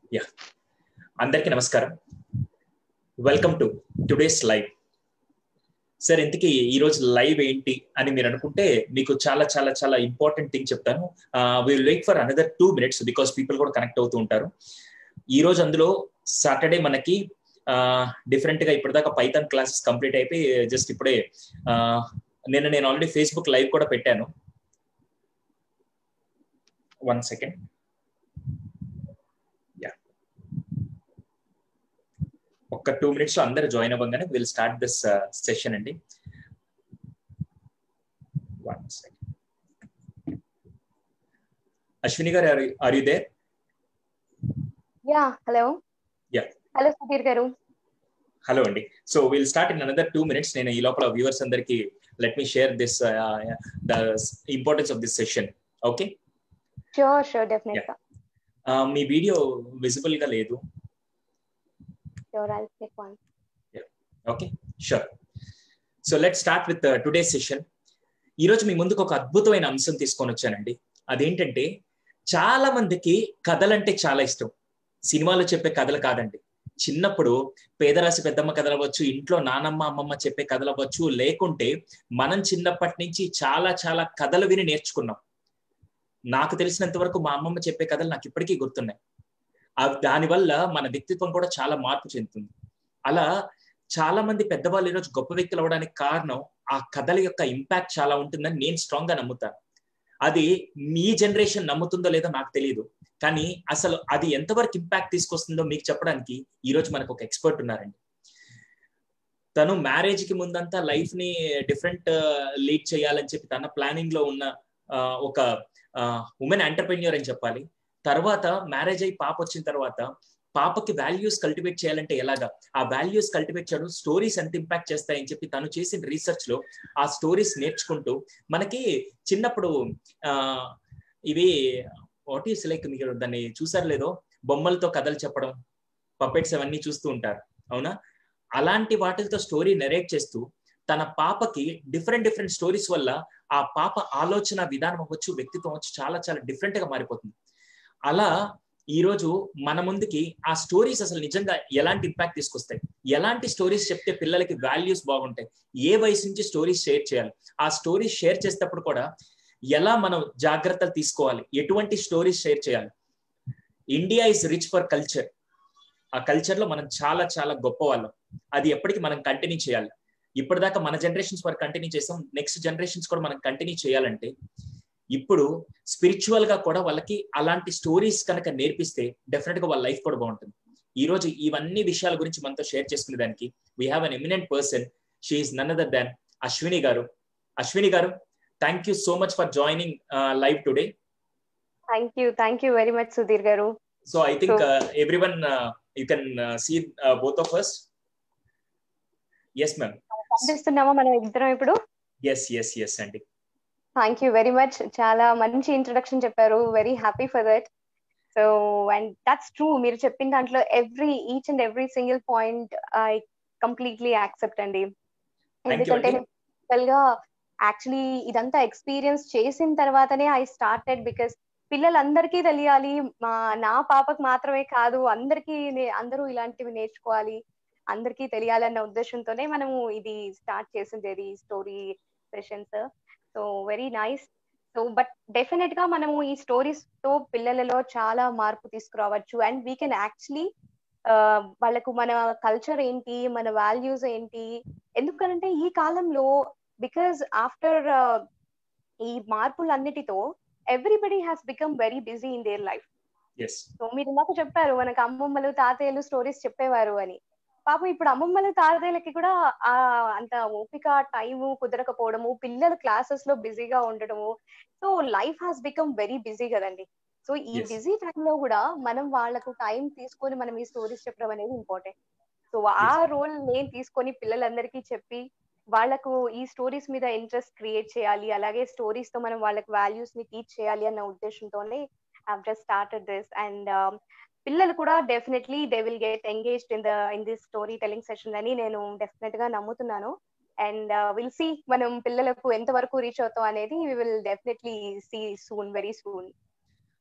Yeah అందరికీ నమస్కారం welcome to today's live sir ఇంతకీ ఈ రోజు లైవ్ ఏంటి అని మీరు అనుకుంటే మీకు చాలా చాలా చాలా ఇంపార్టెంట్ థింగ్ చెప్తాను will wait for another two minutes because people కూడా కనెక్ట్ అవుతూ ఉంటారు ఈ రోజు అందులో సాటర్డే మనకి డిఫరెంట్ గా ఇప్పటిదాకా పైథాన్ క్లాసెస్ కంప్లీట్ అయిపోయి జస్ట్ ఇప్పుడే నిన్న నేను ఆల్రెడీ ఫేస్బుక్ లైవ్ కూడా పెట్టాను వన్ సెకండ్ యా ఒక్క టూ మినిట్స్ లో అందరు జాయిన్ అవ్వగానే విల్ స్టార్ట్ దిస్ సెషన్ అండి one second Ashwini garu are you there yeah hello yeah hello Sudheer garu hello అండి so will start in another two minutes నేను ఈ లోపల వ్యూవర్స్ అందరికి let me share this the importance of this session okay sure sure definite గా మీ video visible గా లేదు sure I'll click one okay sure so let start with today session ఈరోజు మీ ముందుకు ఒక అద్భుతమైన అంశం తీసుకొని వచ్చానండి అదేంటంటే చాలా మందికి కథలంటే చాలా ఇష్టం సినిమాలో చెప్పే కథలు కాదండి చిన్నప్పుడు పేదరాశి పెద్దమ్మ కథలు అవ్వచ్చు ఇంట్లో నానమ్మ అమ్మమ్మ చెప్పే కథలు అవ్వచ్చు లేకుంటే మనం చిన్నప్పటి నుంచి చాలా చాలా కథలు విని నేర్చుకున్నాం నాకు తెలిసినంత వరకు మా అమ్మమ్మ చెప్పే కథలు నాకు ఇప్పటికీ గుర్తున్నాయి దానివల్ల మన వ్యక్తిత్వం కూడా చాలా మార్పు చెందుతుంది అలా చాలా మంది పెద్దవాళ్ళు ఈరోజు గొప్ప వ్యక్తులు అవడానికి కారణం ఆ కథల యొక్క ఇంపాక్ట్ చాలా ఉంటుందని నేను స్ట్రాంగ్ గా నమ్ముతాను అది మీ జనరేషన్ నమ్ముతుందో లేదో నాకు తెలియదు కానీ అసలు అది ఎంతవరకు ఇంపాక్ట్ తీసుకొస్తుందో మీకు చెప్పడానికి ఈ రోజు మనకు ఒక ఎక్స్పర్ట్ ఉన్నారండి తను మ్యారేజ్ కి ముందంతా లైఫ్ ని డిఫరెంట్ లీడ్ చేయాలని చెప్పి తన ప్లానింగ్ లో ఉన్న ఒక ఉమెన్ ఎంటర్ప్రెన్యూర్ అని చెప్పాలి తర్వాత మ్యారేజ్ అయ్యి పాప వచ్చిన తర్వాత పాపకి వాల్యూస్ కల్టివేట్ చేయాలంటే ఎలాగా ఆ వాల్యూస్ కల్టివేట్ చేయడం స్టోరీస్ ఎంత ఇంపాక్ట్ చేస్తాయని చెప్పి తను చేసిన రీసెర్చ్ లో ఆ స్టోరీస్ నేర్చుకుంటూ మనకి చిన్నప్పుడు ఆ ఇవి వాట్ ఈస్ లైక్ మీరు దాన్ని చూసారు లేదో బొమ్మలతో కథలు చెప్పడం పపెట్స్ అవన్నీ చూస్తూ ఉంటారు అవునా అలాంటి వాటితో స్టోరీ నెరేట్ చేస్తూ తన పాపకి డిఫరెంట్ డిఫరెంట్ స్టోరీస్ వల్ల ఆ పాప ఆలోచన విధానం అవ్వచ్చు వ్యక్తిత్వం అవ్వచ్చు చాలా చాలా డిఫరెంట్ గా మారిపోతుంది అలా ఈ రోజు మన ముందుకి ఆ స్టోరీస్ అసలు నిజంగా ఎలాంటి ఇంపాక్ట్ తీసుకొస్తాయి ఎలాంటి స్టోరీస్ చెప్తే పిల్లలకి వాల్యూస్ బాగుంటాయి ఏ వయసు నుంచి స్టోరీస్ షేర్ చేయాలి ఆ స్టోరీస్ షేర్ చేసేటప్పుడు కూడా ఎలా మనం జాగ్రత్తలు తీసుకోవాలి ఎటువంటి స్టోరీస్ షేర్ చేయాలి India is rich for culture ఆ కల్చర్ లో మనం చాలా చాలా గొప్ప వాళ్ళం అది ఎప్పటికీ మనం కంటిన్యూ చేయాలి ఇప్పటిదాకా మన జనరేషన్స్ వరకు కంటిన్యూ చేసాం నెక్స్ట్ జనరేషన్స్ కూడా మనం కంటిన్యూ చేయాలంటే ఇప్పుడు స్పిరిచువల్ గా కూడా వాళ్ళకి అలాంటి స్టోరీస్ కనుక నేర్పిస్తే డెఫినెట్ గా వాళ్ళ లైఫ్ కూడా బాగుంటుంది ఈ రోజు ఇవన్నీ విషయాల గురించి మనతో షేర్ చేసుకునే దానికి we have an eminent person she none other than Ashwini garu Ashwini గారు thank you so much for joining live today thank you thank you very much Sudheer గారు so I think everyone you can see both of us yes ma'am కనిపిస్తున్నామా మనం ఇద్దరం ఇప్పుడు yes yes yes అండి thank you very much చాలా మంచి introduction చెప్పారు very happy for that so and that's true మీరు చెప్పిన దాంట్లో every each and every single point I completely accept అండి ఎందుకంటే గా యాక్చువల్లీ ఇదంతా ఎక్స్పీరియన్స్ చేసిన తర్వాతనే ఐ స్టార్టెడ్ బికాస్ పిల్లలందరికీ తెలియాలి మా నా పాపకు మాత్రమే కాదు అందరికీ అందరూ ఇలాంటివి నేర్చుకోవాలి అందరికీ తెలియాలన్న ఉద్దేశంతోనే మనము ఇది స్టార్ట్ చేసింది story sessions so very nice so but definite గా మనము ఈ స్టోరీస్ తో పిల్లలలో చాలా మార్పు తీసుకురావచ్చు అండ్ వీ కెన్ యాక్చువల్లీ వాళ్ళకు మన కల్చర్ ఏంటి మన వాల్యూస్ ఏంటి ఎందుకనంటే ఈ కాలంలో బికాస్ ఆఫ్టర్ ఈ మార్పులన్నిటితో everybody has become very busy in their life so మీరు ఇందాక చెప్పారు మనకు అమ్మమ్మలు తాతయ్యలు స్టోరీస్ చెప్పేవారు అని పాపం ఇప్పుడు అమ్మమ్మల తాతయ్యలకి కూడా ఆ అంత ఓపిక టైం కుదరకపోవడము పిల్లలు క్లాసెస్ లో బిజీగా ఉండడము so life has become very busy కదండి సో ఈ బిజీ టైంలో కూడా మనం వాళ్ళకు టైం తీసుకొని మనం ఈ స్టోరీస్ చెప్పడం అనేది ఇంపార్టెంట్ సో ఆ రోల్ నేను తీసుకొని పిల్లలందరికీ చెప్పి వాళ్ళకు ఈ స్టోరీస్ మీద ఇంట్రెస్ట్ క్రియేట్ చేయాలి అలాగే స్టోరీస్ తో మనం వాళ్ళకి వాల్యూస్ ని టీచ్ చేయాలి అన్న ఉద్దేశంతోనే I just started this and పిల్లలు కూడా definitely they will get engaged in the in this storytelling session అని నేను డెఫినెట్ గా నమ్ముతున్నాను అండ్ విల్ సి మనం పిల్లలకు ఎంత వరకు రీచ్ అవుతాం అనేది we will definitely see soon very soon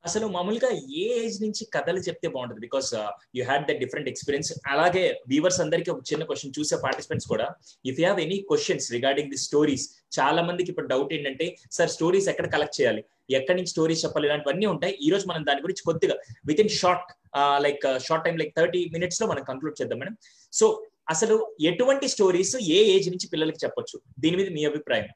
అసలు మామూలుగా ఏ ఏజ్ నుంచి కథలు చెప్తే బాగుంటుంది because you had the different experience అలాగే వ్యూవర్స్ అందరికీ ఒక చిన్న క్వశ్చన్ చూసే పార్టిసిపెంట్స్ కూడా if you have any questions regarding the stories చాలా మందికి ఇప్పుడు డౌట్ ఏంటంటే సార్ స్టోరీస్ ఎక్కడ కలెక్ట్ చేయాలి ఎక్కడి నుంచి స్టోరీస్ చెప్పాలి ఇలాంటివన్నీ ఉంటాయి ఈ రోజు మనం దాని గురించి కొద్దిగా with in short like short time like thirty minutes లో మనం కంక్లూడ్ చేద్దాం మేడం సో అసలు ఎటువంటి స్టోరీస్ ఏ ఏజ్ నుంచి పిల్లలకి చెప్పొచ్చు దీని మీద మీ అభిప్రాయం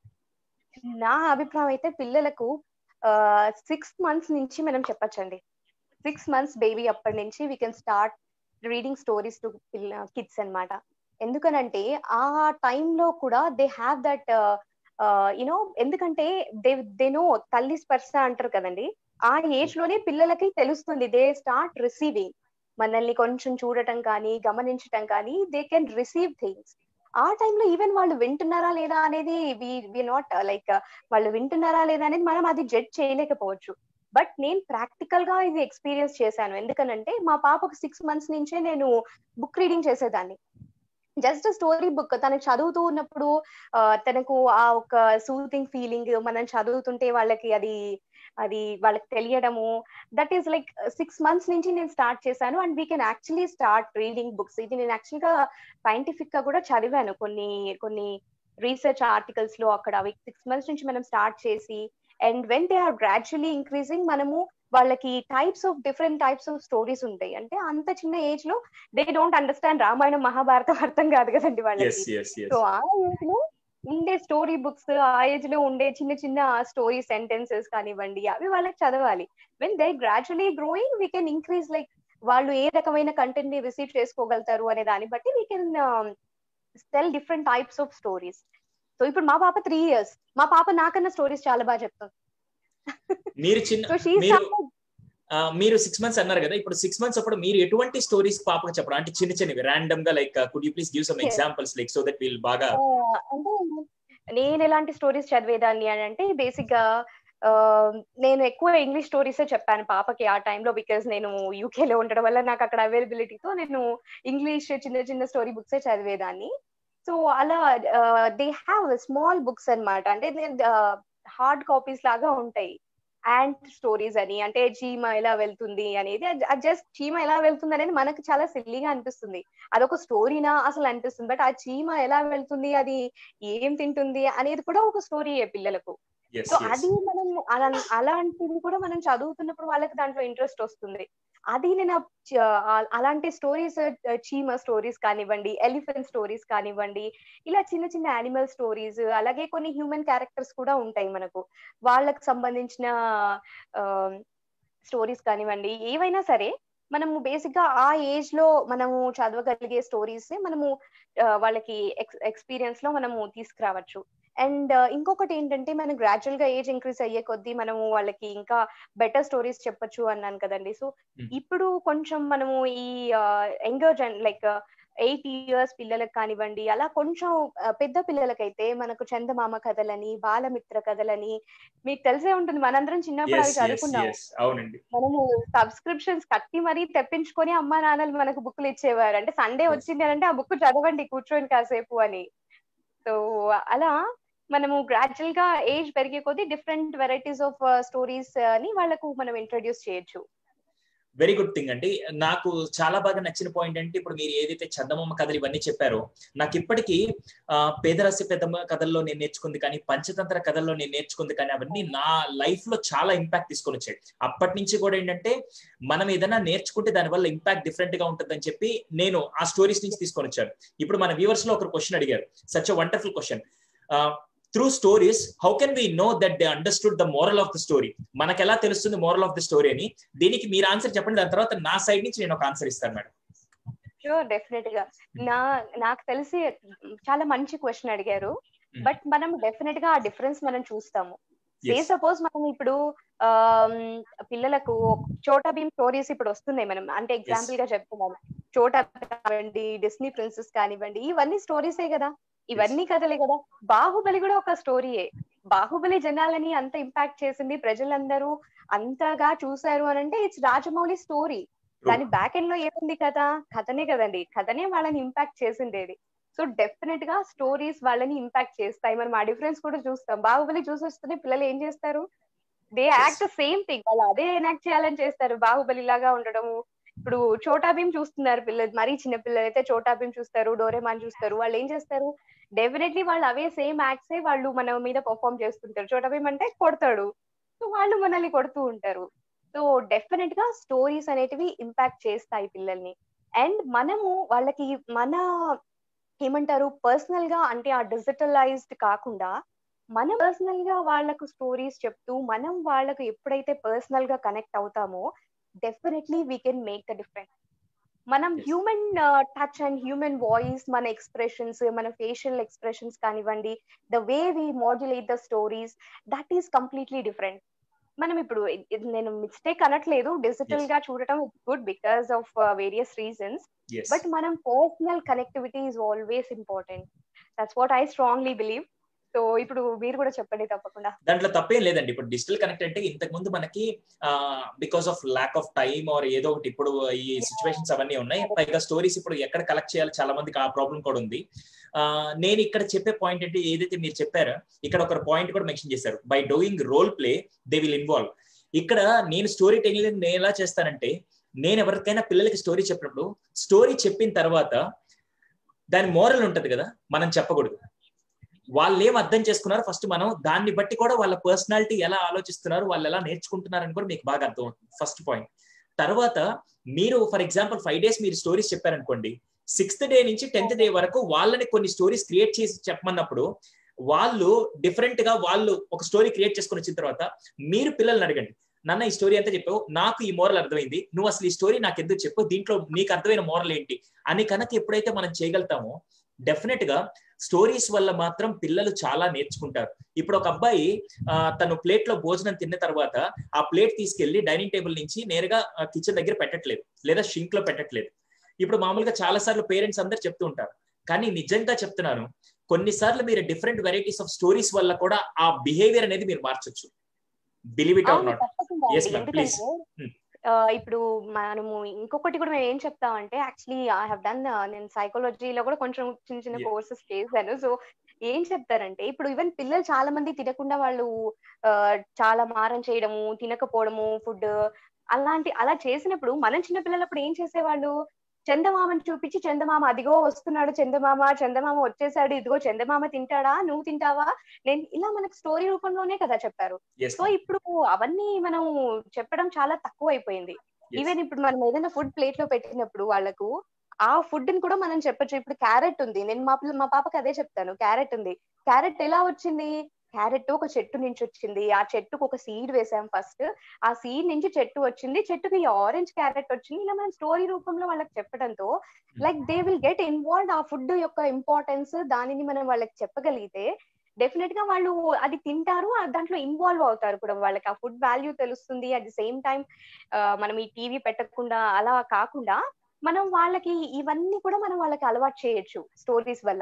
నా అభిప్రాయం అయితే పిల్లలకు సిక్స్ మంత్స్ నుంచి మనం చెప్పచ్చండి సిక్స్ మంత్స్ బేబీ అప్పటి నుంచి we can start reading stories to kids అనమాట ఎందుకనంటే ఆ టైంలో కూడా దే హ్యావ్ దట్ యునో ఎందుకంటే దే దే నో తల్లి స్పర్శ అంటారు కదండి ఆ ఏజ్ లోనే పిల్లలకి తెలుస్తుంది దే స్టార్ట్ రిసీవింగ్ మనల్ని కొంచెం చూడటం కానీ గమనించటం కానీ దే కెన్ రిసీవ్ థింగ్స్ ఆ టైంలో ఈవెన్ వాళ్ళు వింటున్నారా లేదా అనేది వి నాట్ లైక్ వాళ్ళు వింటున్నారా లేదా అనేది మనం అది జడ్జ్ చేయలేకపోవచ్చు బట్ నేను ప్రాక్టికల్ గా ఇది ఎక్స్పీరియన్స్ చేశాను ఎందుకనంటే మా పాపకు సిక్స్ మంత్స్ నుంచే నేను బుక్ రీడింగ్ చేసేదాన్ని జస్ట్ స్టోరీ బుక్ తనకు చదువుతూ ఉన్నప్పుడు తనకు ఆ ఒక సూతింగ్ ఫీలింగ్ మనం చదువుతుంటే వాళ్ళకి అది అది వాళ్ళకి తెలియడము that is like six months నుంచి నేను స్టార్ట్ చేశాను and we can actually start reading books ఇది నేను యాక్చువల్ గా సైంటిఫిక్ గా కూడా చదివాను కొన్ని కొన్ని రీసెర్చ్ ఆర్టికల్స్ లో అక్కడ సిక్స్ మంత్స్ నుంచి మనం స్టార్ట్ చేసి and when they are gradually increasing మనము వాళ్ళకి types of different types of stories ఉంటాయి అంటే అంత చిన్న ఏజ్ లో they don't understand Ramayanam Mahabharatam అర్థం కాదు కదండి వాళ్ళకి సో ఆ ఏజ్ లో ఉండే స్టోరీ బుక్స్ ఆ ఏజ్ లో ఉండే చిన్న చిన్న స్టోరీ సెంటెన్సెస్ కానివ్వండి అవి వాళ్ళకి చదవాలి when they gradually growing we can increase like వాళ్ళు ఏ రకమైన కంటెంట్ ని రిసీవ్ చేసుకోగలుగుతారు అనే దాన్ని బట్టి we can tell different types of stories so ఇప్పుడు మా పాప త్రీ ఇయర్స్ మా పాప నాకన్నా స్టోరీస్ చాలా బాగా చెప్తాం మీరు చిన్న మీరు మీరు సిక్స్ మంత్స్ అన్నారు కదా ఇప్పుడు సిక్స్ మంత్స్ అప్పుడు మీరు ఎటువంటి స్టోరీస్ పాపకు చెప్పడం అంటే చిన్న చిన్నవి ర్యాండమ్ గా like could you please give some examples like so that we'll బాగా అంటే నేను ఎలాంటి స్టోరీస్ చదివేదాన్ని అని అంటే బేసిక్ గా నేను ఎక్కువ ఇంగ్లీష్ స్టోరీసే చెప్పాను పాపకి ఆ టైంలో బికాస్ నేను యూకేలో ఉండడం వల్ల నాకు అక్కడ అవైలబిలిటీతో నేను ఇంగ్లీష్ చిన్న చిన్న స్టోరీ బుక్సే చదివేదాన్ని సో అలా దే హ్యావ్ స్మాల్ బుక్స్ అనమాట అంటే హార్డ్ కాపీస్ లాగా ఉంటాయి యాంట్ స్టోరీస్ అని అంటే చీమ ఎలా వెళ్తుంది అనేది జస్ట్ చీమ ఎలా వెళ్తుంది అనేది మనకు చాలా సిల్లీగా అనిపిస్తుంది అదొక స్టోరీనా అసలు అనిపిస్తుంది బట్ ఆ చీమ ఎలా వెళ్తుంది అది ఏం తింటుంది అనేది కూడా ఒక స్టోరీయే పిల్లలకు సో అది మనం అలా అలాంటివి కూడా మనం చదువుతున్నప్పుడు వాళ్ళకి దాంట్లో ఇంట్రెస్ట్ వస్తుంది అది నేను అలాంటి స్టోరీస్ చీమ స్టోరీస్ కానివ్వండి ఎలిఫెంట్ స్టోరీస్ కానివ్వండి ఇలా చిన్న చిన్న యానిమల్ స్టోరీస్ అలాగే కొన్ని హ్యూమన్ క్యారెక్టర్స్ కూడా ఉంటాయి మనకు వాళ్ళకి సంబంధించిన స్టోరీస్ కానివ్వండి ఏవైనా సరే మనము బేసిక్ గా ఆ ఏజ్ లో మనము చదవగలిగే స్టోరీస్ మనము వాళ్ళకి ఎక్స్పీరియన్స్ లో మనము తీసుకురావచ్చు అండ్ ఇంకొకటి ఏంటంటే మనం గ్రాడ్యువల్ గా ఏజ్ ఇంక్రీజ్ అయ్యే కొద్దీ మనము వాళ్ళకి ఇంకా బెటర్ స్టోరీస్ చెప్పొచ్చు అన్నాను కదండి సో ఇప్పుడు కొంచెం మనము ఈ younger gen like eight years పిల్లలకు కానివ్వండి అలా కొంచెం పెద్ద పిల్లలకైతే మనకు చందమామ కథలని బాలమిత్ర కథలని మీకు తెలిసే ఉంటుంది మనందరం చిన్నప్పుడు అవి చదువుకున్నాం మనము సబ్స్క్రిప్షన్స్ కట్టి మరీ తెప్పించుకొని అమ్మా నాన్నలు మనకు బుక్లు ఇచ్చేవారు అంటే సండే వచ్చింది అంటే ఆ బుక్ చదవండి కూర్చొని కాసేపు అని సో అలా మనము గ్రాడ్యువల్ గా ఏజ్ పెరిగే కొద్దీ డిఫరెంట్ వెరైటీస్ ఆఫ్ స్టోరీస్ అని వాళ్ళకు మనం ఇంట్రడ్యూస్ చేయొచ్చు వెరీ గుడ్ థింగ్ అండి నాకు చాలా బాగా నచ్చిన పాయింట్ అంటే ఇప్పుడు మీరు ఏదైతే చందమామ కథలు ఇవన్నీ చెప్పారో నాకు ఇప్పటికీ పేదరస్య పెద్దమ్మ కథల్లో నేను నేర్చుకుంది కానీ పంచతంత్ర కథల్లో నేను నేర్చుకుంది కానీ అవన్నీ నా లైఫ్ లో చాలా ఇంపాక్ట్ తీసుకొని వచ్చాయి అప్పటి నుంచి కూడా ఏంటంటే మనం ఏదైనా నేర్చుకుంటే దానివల్ల ఇంపాక్ట్ డిఫరెంట్ గా ఉంటుందని చెప్పి నేను ఆ స్టోరీస్ నుంచి తీసుకొని వచ్చాను ఇప్పుడు మన వ్యూవర్స్ లో ఒక క్వశ్చన్ అడిగారు such wonderful question through stories how can we know that they understood the moral of the story మనకు ఎలా తెలుస్తుంది మోరల్ ఆఫ్ ద స్టోరీ అని దీనికి మీరు ఆన్సర్ చెప్పండి దాని తర్వాత నా సైడ్ నుంచి నేను ఒక ఆన్సర్ ఇస్తాను మేడం షూర్ డెఫినెట్ గా నా నాకు తెలిసి చాలా మంచి క్వశ్చన్ అడిగారు బట్ మనం డెఫినెట్ గా ఆ డిఫరెన్స్ మనం చూస్తాము ఏ సపోజ్ మనం ఇప్పుడు పిల్లలకు చోటా భీమ్ స్టోరీస్ ఇప్పుడు వస్తున్నాయి మనం అంటే ఎగ్జాంపుల్ గా చెప్తున్నాను చోటా కానివ్వండి డిస్నీ ప్రిన్సెస్ కానివ్వండి ఇవన్నీ స్టోరీసే కదా ఇవన్నీ కథలే కదా బాహుబలి కూడా ఒక స్టోరీయే బాహుబలి జనాలని అంత ఇంపాక్ట్ చేసింది ప్రజలందరూ అంతగా చూసారు అని అంటే ఇట్స్ రాజమౌళి స్టోరీ దాని బ్యాక్ ఎండ్ లో ఏముంది కథ కథనే కదండి కథనే వాళ్ళని ఇంపాక్ట్ చేసిండేది సో డెఫినెట్ గా స్టోరీస్ వాళ్ళని ఇంపాక్ట్ చేస్తాయి మనం ఆ డిఫరెన్స్ కూడా చూస్తాం బాహుబలి చూసి వస్తూనే పిల్లలు ఏం చేస్తారు దే యాక్ట్ సేమ్ థింగ్ వాళ్ళు అదే ఎనాక్ట్ చేయాలని చేస్తారు బాహుబలి లాగా ఉండడము ఇప్పుడు చోటా భీమ్ చూస్తున్నారు పిల్లలు మరీ చిన్న పిల్లలు అయితే చోటా భీమ్ చూస్తారు డోరేమాన్ చూస్తారు వాళ్ళు ఏం చేస్తారు డెఫినెట్లీ వాళ్ళు అవే సేమ్ యాక్ట్స్ వాళ్ళు మన మీద పర్ఫామ్ చేస్తుంటారు చోటా భీమ్ అంటే కొడతాడు సో వాళ్ళు మనల్ని కొడుతూ ఉంటారు సో డెఫినెట్ గా స్టోరీస్ అనేటివి ఇంపాక్ట్ చేస్తాయి పిల్లల్ని అండ్ మనము వాళ్ళకి మన ఏమంటారు పర్సనల్ గా అంటే ఆ డిజిటలైజ్డ్ కాకుండా మనం పర్సనల్ గా వాళ్ళకు స్టోరీస్ చెప్తూ మనం వాళ్ళకు ఎప్పుడైతే పర్సనల్ గా కనెక్ట్ అవుతామో definitely we can make the difference మనం Yes. Human touch and human voice మన ఎక్స్ప్రెషన్స్ మన ఫేషియల్ ఎక్స్ప్రెషన్స్ కానివ్వండి the way we modulate the stories that is completely different మనం ఇప్పుడు ఇది నేను మిస్టేక్ అనట్లేదు డిజిటల్ Yes. గా చూడటం it's good because of various reasons yes but మనం personal connectivity is always important that's what I strongly believe so ఇప్పుడు మీరు కూడా చెప్పండి తప్పకుండా దాంట్లో తప్పేం లేదండి ఇప్పుడు డిజిటల్ కనెక్ట్ అంటే ఇంతకు ముందు మనకి because of lack of time or ఏదో ఒకటి ఇప్పుడు ఈ సిచ్యువేషన్స్ అవన్నీ ఉన్నాయి పైగా స్టోరీస్ ఇప్పుడు ఎక్కడ కలెక్ట్ చేయాలి చాలా మందికి ఆ ప్రాబ్లం కూడా ఉంది ఆ, నేను ఇక్కడ చెప్పే పాయింట్ అంటే ఏదైతే మీరు చెప్పారో ఇక్కడ ఒక పాయింట్ కూడా మెన్షన్ చేశారు by doing role play they will involve ఇక్కడ నేను స్టోరీ టెలింగ్ నేను ఎలా చేస్తానంటే నేను ఎవరికైనా పిల్లలకి స్టోరీ చెప్పినప్పుడు స్టోరీ చెప్పిన తర్వాత దాని మోరల్ ఉంటది కదా మనం చెప్పకూడదు వాళ్ళు ఏం అర్థం చేసుకున్నారు ఫస్ట్ మనం దాన్ని బట్టి కూడా వాళ్ళ పర్సనాలిటీ ఎలా ఆలోచిస్తున్నారు వాళ్ళు ఎలా నేర్చుకుంటున్నారని కూడా మీకు బాగా అర్థం అవుతుంది ఫస్ట్ పాయింట్ తర్వాత మీరు ఫర్ ఎగ్జాంపుల్ ఫైవ్ డేస్ మీరు స్టోరీస్ చెప్పారనుకోండి సిక్స్త్ డే నుంచి టెన్త్ డే వరకు వాళ్ళని కొన్ని స్టోరీస్ క్రియేట్ చేసి చెప్పమన్నప్పుడు వాళ్ళు డిఫరెంట్ గా వాళ్ళు ఒక స్టోరీ క్రియేట్ చేసుకుని వచ్చిన తర్వాత మీరు పిల్లల్ని అడగండి నాన్న ఈ స్టోరీ అంతా చెప్పావు నాకు ఈ మోరల్ అర్థమైంది నువ్వు అసలు ఈ స్టోరీ నాకు ఎందుకు చెప్పు దీంట్లో నీకు అర్థమైన మోరల్ ఏంటి అని కనుక ఎప్పుడైతే మనం చేయగలుగుతామో డెఫినెట్ గా స్టోరీస్ వల్ల మాత్రం పిల్లలు చాలా నేర్చుకుంటారు ఇప్పుడు ఒక అబ్బాయి ఆ, తను ప్లేట్ లో భోజనం తిన్న తర్వాత ఆ ప్లేట్ తీసుకెళ్లి డైనింగ్ టేబుల్ నుంచి నేరుగా కిచెన్ దగ్గర పెట్టట్లేదు లేదా షింక్ లో పెట్టట్లేదు ఇప్పుడు మామూలుగా చాలా సార్లు పేరెంట్స్ అందరు చెప్తూ ఉంటారు కానీ నిజంగా చెప్తున్నాను కొన్నిసార్లు మీరు డిఫరెంట్ వెరైటీస్ ఆఫ్ స్టోరీస్ వల్ల కూడా ఆ బిహేవియర్ అనేది మీరు మార్చొచ్చు బిలీవ్ ఇట్ ఆర్ అవును, నాట్ తప్పకుండా Yes, అండి. ma'am, please. ఎందుకంటే Hmm. ఆ, ఇప్పుడు మనము ఇంకొకటి కూడా మేము ఏం చెప్తామంటే యాక్చువల్లీ ఐ హావ్ డన్ నేను సైకాలజీలో కూడా కొంచెం చిన్న చిన్న Yeah. కోర్సెస్ చేశాను సో ఏం చెప్తారంటే ఇప్పుడు ఈవెన్ పిల్లలు చాలా మంది తినకుండా వాళ్ళు ఆ, చాలా మారం చేయడము తినకపోవడము ఫుడ్ అలాంటి అలా చేసినప్పుడు మనం చిన్న పిల్లలప్పుడు ఏం చేసేవాళ్ళు చందమామని చూపించి చందమామ అదిగో వస్తున్నాడు చందమామ చందమామ వచ్చేసాడు ఇదిగో చందమామ తింటాడా నువ్వు తింటావా నేను ఇలా మనకు స్టోరీ రూపంలోనే కదా చెప్పారు సో ఇప్పుడు అవన్నీ మనం చెప్పడం చాలా తక్కువ అయిపోయింది ఈవెన్ ఇప్పుడు మనం ఏదైనా ఫుడ్ ప్లేట్ లో పెట్టినప్పుడు వాళ్ళకు ఆ ఫుడ్ ని కూడా మనం చెప్పొచ్చు ఇప్పుడు క్యారెట్ ఉంది నేను మా పిల్ల మా పాపకి అదే చెప్తాను క్యారెట్ ఉంది క్యారెట్ ఎలా వచ్చింది క్యారెట్ ఒక చెట్టు నుంచి వచ్చింది ఆ చెట్టుకు ఒక సీడ్ వేసాం ఫస్ట్ ఆ సీడ్ నుంచి చెట్టు వచ్చింది చెట్టుకి ఆరెంజ్ క్యారెట్ వచ్చింది ఇలా మనం స్టోరీ రూపంలో వాళ్ళకి చెప్పడంతో like they will get involve ఆ ఫుడ్ యొక్క ఇంపార్టెన్స్ దానిని మనం వాళ్ళకి చెప్పగలిగితే డెఫినెట్ గా వాళ్ళు అది తింటారు ఆ దాంట్లో ఇన్వాల్వ్ అవుతారు కూడా వాళ్ళకి ఆ ఫుడ్ వాల్యూ తెలుస్తుంది అట్ ది సేమ్ టైం మనం ఈ టీవీ పెట్టకుండా అలా కాకుండా మనం వాళ్ళకి ఇవన్నీ కూడా మనం వాళ్ళకి అలవాటు చేయొచ్చు స్టోరీస్ వల్ల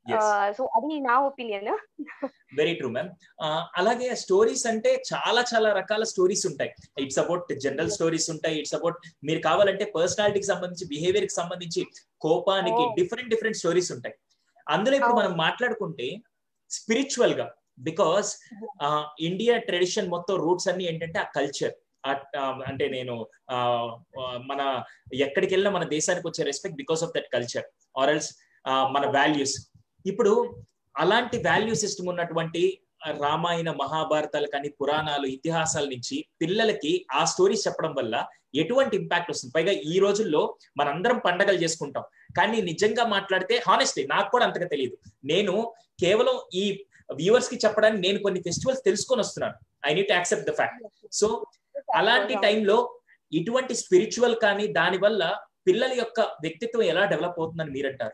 సో అది నా ఒపీనియన్ వెరీ ట్రూ మ్యామ్ అలాగే స్టోరీస్ అంటే చాలా చాలా రకాల స్టోరీస్ ఉంటాయి ఇట్స్ అబౌట్ జనరల్ స్టోరీస్ ఉంటాయి ఇట్స్ అబౌట్ మీరు కావాలంటే పర్సనాలిటీకి సంబంధించి బిహేవియర్ కి సంబంధించి కోపానికి Oh. డిఫరెంట్ డిఫరెంట్ స్టోరీస్ ఉంటాయి అందులో ఇప్పుడు మనం మాట్లాడుకుంటే స్పిరిచువల్ గా బికాస్ ఇండియా ట్రెడిషన్ మొత్తం రూట్స్ అన్ని ఏంటంటే ఆ కల్చర్ అంటే నేను ఆ, ఆ, మన ఎక్కడికి వెళ్ళినా మన దేశానికి వచ్చే respect because of that culture or else మన వాల్యూస్ ఇప్పుడు అలాంటి వాల్యూ సిస్టమ్ ఉన్నటువంటి రామాయణ మహాభారతాలు కానీ పురాణాలు ఇతిహాసాల నుంచి పిల్లలకి ఆ స్టోరీస్ చెప్పడం వల్ల ఎటువంటి ఇంపాక్ట్ వస్తుంది పైగా ఈ రోజుల్లో మనందరం పండగలు చేసుకుంటాం కానీ నిజంగా మాట్లాడితే హానెస్ట్లీ నాకు కూడా అంతగా తెలియదు నేను కేవలం ఈ వ్యూవర్స్ కి చెప్పడానికి నేను కొన్ని ఫెస్టివల్స్ తెలుసుకొని వస్తున్నాను I need accept the fact so అలాంటి టైంలో ఇటువంటి స్పిరిచువల్ కానీ దాని వల్ల పిల్లల యొక్క వ్యక్తిత్వం ఎలా డెవలప్ అవుతుందని మీరంటారు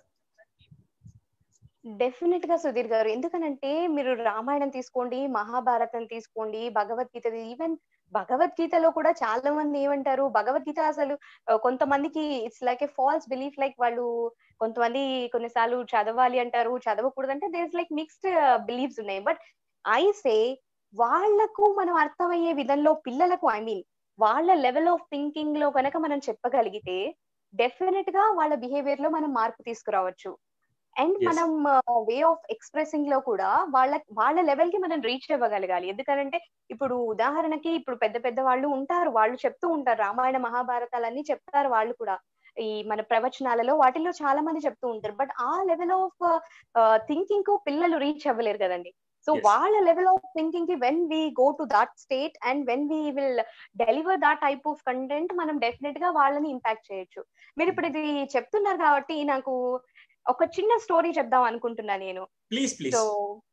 డెఫినెట్ గా సుధీర్ గారు ఎందుకనంటే మీరు రామాయణం తీసుకోండి మహాభారతం తీసుకోండి భగవద్గీత ఈవెన్ భగవద్గీతలో కూడా చాలా మంది ఏమంటారు భగవద్గీత అసలు ఆ, కొంతమందికి it's like a false belief like వాళ్ళు కొంతమంది కొన్నిసార్లు చదవాలి అంటారు చదవకూడదు అంటే దేస్ లైక్ మిక్స్డ్ బిలీఫ్స్ ఉన్నాయి బట్ ఐ సే వాళ్లకు మనం అర్థమయ్యే విధంలో పిల్లలకు ఐ మీన్ వాళ్ళ లెవెల్ ఆఫ్ థింకింగ్ లో కనుక మనం చెప్పగలిగితే డెఫినెట్ గా వాళ్ళ బిహేవియర్ లో మనం మార్పు తీసుకురావచ్చు అండ్ Yes. మనం వే ఆఫ్ ఎక్స్ప్రెసింగ్ లో కూడా వాళ్ళ వాళ్ళ లెవెల్ కి మనం రీచ్ అవ్వగలగాలి ఎందుకంటే ఇప్పుడు ఉదాహరణకి ఇప్పుడు పెద్ద పెద్ద వాళ్ళు ఉంటారు వాళ్ళు చెప్తూ ఉంటారు రామాయణ మహాభారతాలన్నీ చెప్తారు వాళ్ళు కూడా ఈ మన ప్రవచనాలలో వాటిల్లో చాలా మంది చెప్తూ ఉంటారు బట్ ఆ లెవెల్ ఆఫ్ థింకింగ్ కు పిల్లలు రీచ్ అవ్వలేరు కదండి సో Yes. వాళ్ళ లెవెల్ ఆఫ్ థింకింగ్ కి when we go to that state and when we will deliver that type of content మనం డెఫినెట్ గా వాళ్ళని ఇంపాక్ట్ చేయొచ్చు మీరు ఇప్పుడు ఇది చెప్తున్నారు కాబట్టి నాకు ఒక చిన్న స్టోరీ చెప్దాం అనుకుంటున్నా నేను ప్లీజ్ ప్లీజ్ సో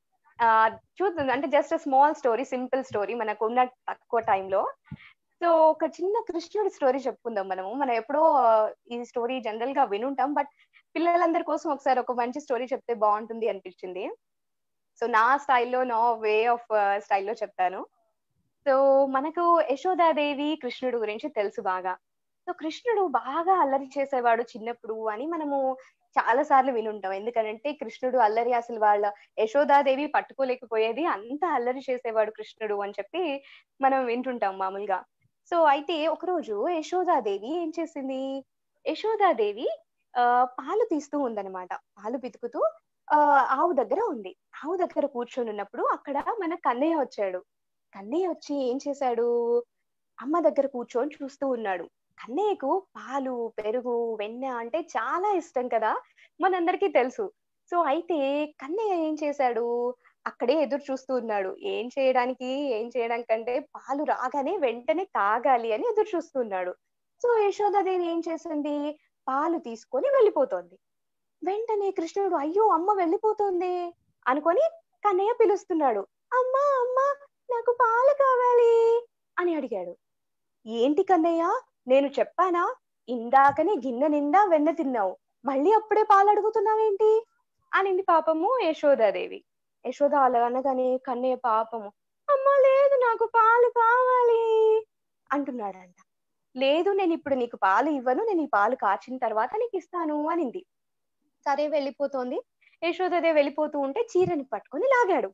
చూద్దాం అంటే just small story simple story మనకు ఉన్న తక్కువ టైంలో సో ఒక చిన్న కృష్ణుడి స్టోరీ చెప్పుకుందాం మనము మనం ఎప్పుడో ఆ, ఈ స్టోరీ జనరల్ గా వినుంటాం బట్ పిల్లలందరి కోసం ఒకసారి ఒక మంచి స్టోరీ చెప్తే బాగుంటుంది అనిపించింది సో నా స్టైల్లో నా వే ఆఫ్ స్టైల్లో చెప్తాను సో మనకు యశోదాదేవి కృష్ణుడు గురించి తెలుసు బాగా సో కృష్ణుడు బాగా అల్లరి చేసేవాడు చిన్నప్పుడు అని మనము చాలా సార్లు వినుంటాం ఎందుకంటే కృష్ణుడు అల్లరి అసలు వాళ్ళ యశోదాదేవి పట్టుకోలేకపోయేది అంత అల్లరి చేసేవాడు కృష్ణుడు అని చెప్పి మనం వింటుంటాం మామూలుగా సో అయితే ఒకరోజు యశోదాదేవి ఏం చేసింది యశోదాదేవి ఆ పాలు తీస్తూ ఉందన్నమాట పాలు పితుకుతూ ఆ ఆవు దగ్గర ఉంది ఆవు దగ్గర కూర్చొని ఉన్నప్పుడు అక్కడ మన కన్నయ్య వచ్చాడు కన్నయ్య వచ్చి ఏం చేశాడు అమ్మ దగ్గర కూర్చొని చూస్తూ ఉన్నాడు కన్నయ్యకు పాలు పెరుగు వెన్న అంటే చాలా ఇష్టం కదా మనందరికీ తెలుసు సో అయితే కన్నయ్య ఏం చేశాడు అక్కడే ఎదురు చూస్తూ ఉన్నాడు ఏం చేయడానికి ఏం చేయడానికంటే పాలు రాగానే వెంటనే తాగాలి అని ఎదురు చూస్తూ ఉన్నాడు సో యశోదాదేవి ఏం చేసింది పాలు తీసుకొని వెళ్ళిపోతోంది వెంటనే కృష్ణుడు అయ్యో అమ్మ వెళ్ళిపోతుంది అనుకొని కన్నయ్య పిలుస్తున్నాడు అమ్మా అమ్మా నాకు పాలు కావాలి అని అడిగాడు ఏంటి కన్నయ్య నేను చెప్పానా ఇందాకనే గిన్నె నిండా వెన్న తిన్నావు మళ్ళీ అప్పుడే పాలు అడుగుతున్నావేంటి అనింది పాపము యశోదాదేవి యశోద అలా అనగానే కన్నయ్య పాపము అమ్మ లేదు నాకు పాలు కావాలి అంటున్నాడంట లేదు నేను ఇప్పుడు నీకు పాలు ఇవ్వను నేను ఈ పాలు కాచిన తర్వాత నీకు ఇస్తాను అనింది సరే వెళ్ళిపోతోంది యశోదదేవి వెళ్ళిపోతూ ఉంటే చీరని పట్టుకొని లాగాడు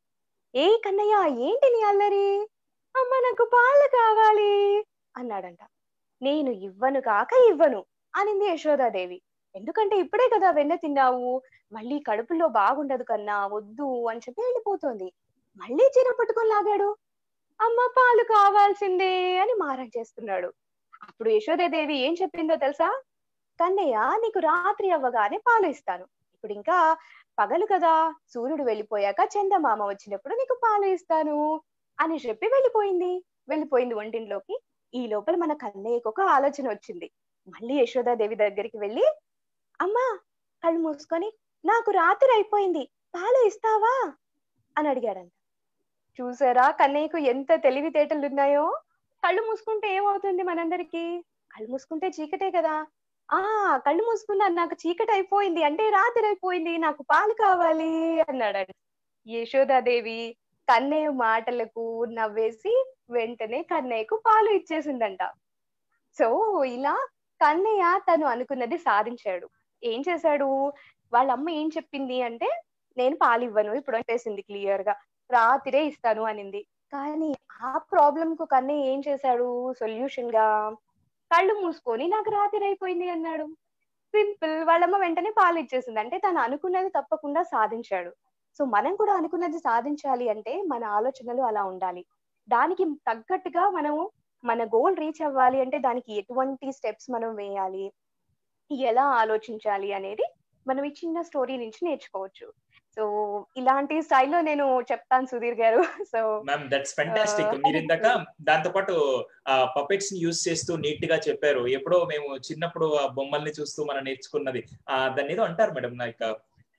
ఏ కన్నయ్య ఏంటి నీ అల్లరి అమ్మ నాకు పాలు కావాలి అన్నాడంట నేను ఇవ్వను కాక ఇవ్వను అనింది యశోదాదేవి ఎందుకంటే ఇప్పుడే కదా వెన్న తిన్నావు మళ్ళీ కడుపులో బాగుండదు కన్నా వద్దు అని చెప్పి వెళ్ళిపోతుంది మళ్ళీ చీర పట్టుకొని లాగాడు అమ్మ పాలు కావాల్సిందే అని మారం చేస్తున్నాడు అప్పుడు యశోదాదేవి ఏం చెప్పిందో తెలుసా కన్నయ్య నీకు రాత్రి అవ్వగానే పాలు ఇస్తాను ఇప్పుడు ఇంకా పగలు కదా సూర్యుడు వెళ్ళిపోయాక చందమామ వచ్చినప్పుడు నీకు పాలు ఇస్తాను అని చెప్పి వెళ్ళిపోయింది వెళ్ళిపోయింది వంటింట్లోకి ఈ లోపల మన కన్నయ్యకు ఒక ఆలోచన వచ్చింది మళ్ళీ యశోదాదేవి దగ్గరికి వెళ్ళి అమ్మా కళ్ళు మూసుకొని నాకు రాత్రి అయిపోయింది పాలు ఇస్తావా అని అడిగాడంట చూసారా కన్నయ్యకు ఎంత తెలివితేటలు ఉన్నాయో కళ్ళు మూసుకుంటే ఏమవుతుంది మనందరికి కళ్ళు మూసుకుంటే చీకటే కదా ఆ కళ్ళు మూసుకున్నా నాకు చీకటి అయిపోయింది అంటే రాత్రి అయిపోయింది నాకు పాలు కావాలి అన్నాడంట యశోదాదేవి కన్నయ్య మాటలకు నవ్వేసి వెంటనే కన్నయ్యకు పాలు ఇచ్చేసిందంట సో ఇలా కన్నయ్య తను అనుకున్నది సాధించాడు ఏం చేశాడు వాళ్ళ అమ్మ ఏం చెప్పింది అంటే నేను పాలు ఇవ్వను ఇప్పుడు వచ్చేసింది క్లియర్ గా రాత్రే ఇస్తాను అనింది కానీ ఆ ప్రాబ్లం కు కన్నయ్య ఏం చేశాడు సొల్యూషన్ గా కళ్ళు మూసుకొని నాకు రాత్రి అయిపోయింది అన్నాడు సింపుల్ వాళ్ళమ్మ వెంటనే పాలు ఇచ్చేసింది అంటే తను అనుకున్నది తప్పకుండా సాధించాడు సో మనం కూడా అనుకున్నది సాధించాలి అంటే మన ఆలోచనలు అలా ఉండాలి దానికి తగ్గట్టుగా మనము మన గోల్ రీచ్ అవ్వాలి అంటే దానికి ఎటువంటి స్టెప్స్ మనం వేయాలి ఎలా ఆలోచించాలి అనేది మనం ఈ చిన్న స్టోరీ నుంచి నేర్చుకోవచ్చు సో ఇలాంటి స్టైల్లో నేను చెప్తాను సుధీర్ గారు so ma'am that's fantastic Uh, మీరు ఇందాక దాంతో పాటు పపెట్స్ ని యూజ్ చేస్తూ నీట్ గా చెప్పారు ఎప్పుడో మేము చిన్నప్పుడు ఆ బొమ్మల్ని చూస్తూ మనం నేర్చుకున్నది ఆ, దాన్ని ఏదో అంటారు మేడం లైక్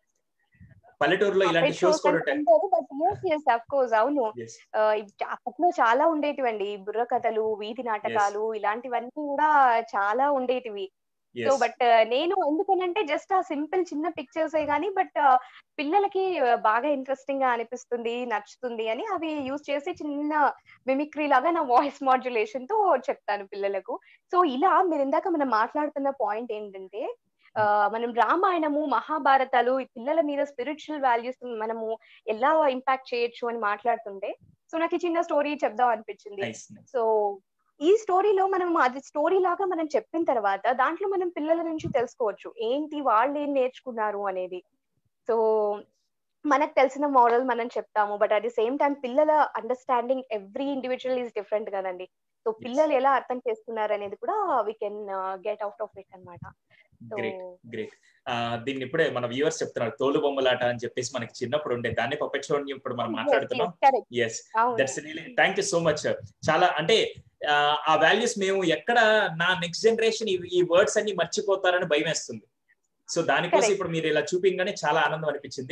పల్లెటూరులో ఇలాంటి షోస్ కూడా ఉంటాయి but yes yes of course అవును Yes. ఆ, ఇప్- అప్పట్లో చాలా ఉండేటివండి బుర్ర కథలు వీధి నాటకాలు ఇలాంటివన్నీ కూడా చాలా ఉండేటివి సో Yes. బట్ నేను ఎందుకనంటే జస్ట్ ఆ సింపుల్ చిన్న పిక్చర్స్ గానీ బట్ పిల్లలకి ఆ, బాగా ఇంట్రెస్టింగ్ గా అనిపిస్తుంది నచ్చుతుంది అని అవి యూజ్ చేసి చిన్న మిమిక్రీ లాగా నా వాయిస్ మాడ్యులేషన్ తో చెప్తాను పిల్లలకు సో ఇలా మీరు ఇందాక మనం మాట్లాడుతున్న పాయింట్ ఏంటంటే ఆ, మనం రామాయణము మహాభారతాలు ఈ పిల్లల మీద స్పిరిచువల్ వాల్యూస్ మనము ఎలా ఇంపాక్ట్ చేయొచ్చు అని మాట్లాడుతుంటే సో నాకు ఈ చిన్న స్టోరీ చెప్దాం అనిపించింది Nice, nice. సో ఈ స్టోరీలో మనం అది స్టోరీ లాగా మనం చెప్పిన తర్వాత దాంట్లో మనం పిల్లల నుంచి తెలుసుకోవచ్చు ఏంటి వాళ్ళు ఏం నేర్చుకున్నారు అనేది సో మనకు తెలిసిన మోడల్ మనం చెప్తాము but at the same time పిల్లల understanding every individual is different కదండి సో పిల్లలు ఎలా అర్థం చేసుకున్నారు అనేది కూడా we can get out of it అనమాట గ్రేట్ గ్రేట్ దీన్ని ఇప్పుడే మన వ్యూవర్స్ చెప్తున్నారు తోలు బొమ్మలాట అని చెప్పేసి మనకి చిన్నప్పుడు ఉండే దాన్ని పప్పెట్ షో ఇప్పుడు మనం మాట్లాడుతున్నాం yes that's really thank you so much చాలా అంటే ఆ వాల్యూస్ మేము ఎక్కడ నా నెక్స్ట్ జనరేషన్ ఈ వర్డ్స్ అన్ని మర్చిపోతారని భయం వేస్తుంది సో దానికోసం ఇప్పుడు మీరు ఇలా చూపించగానే చాలా ఆనందం అనిపించింది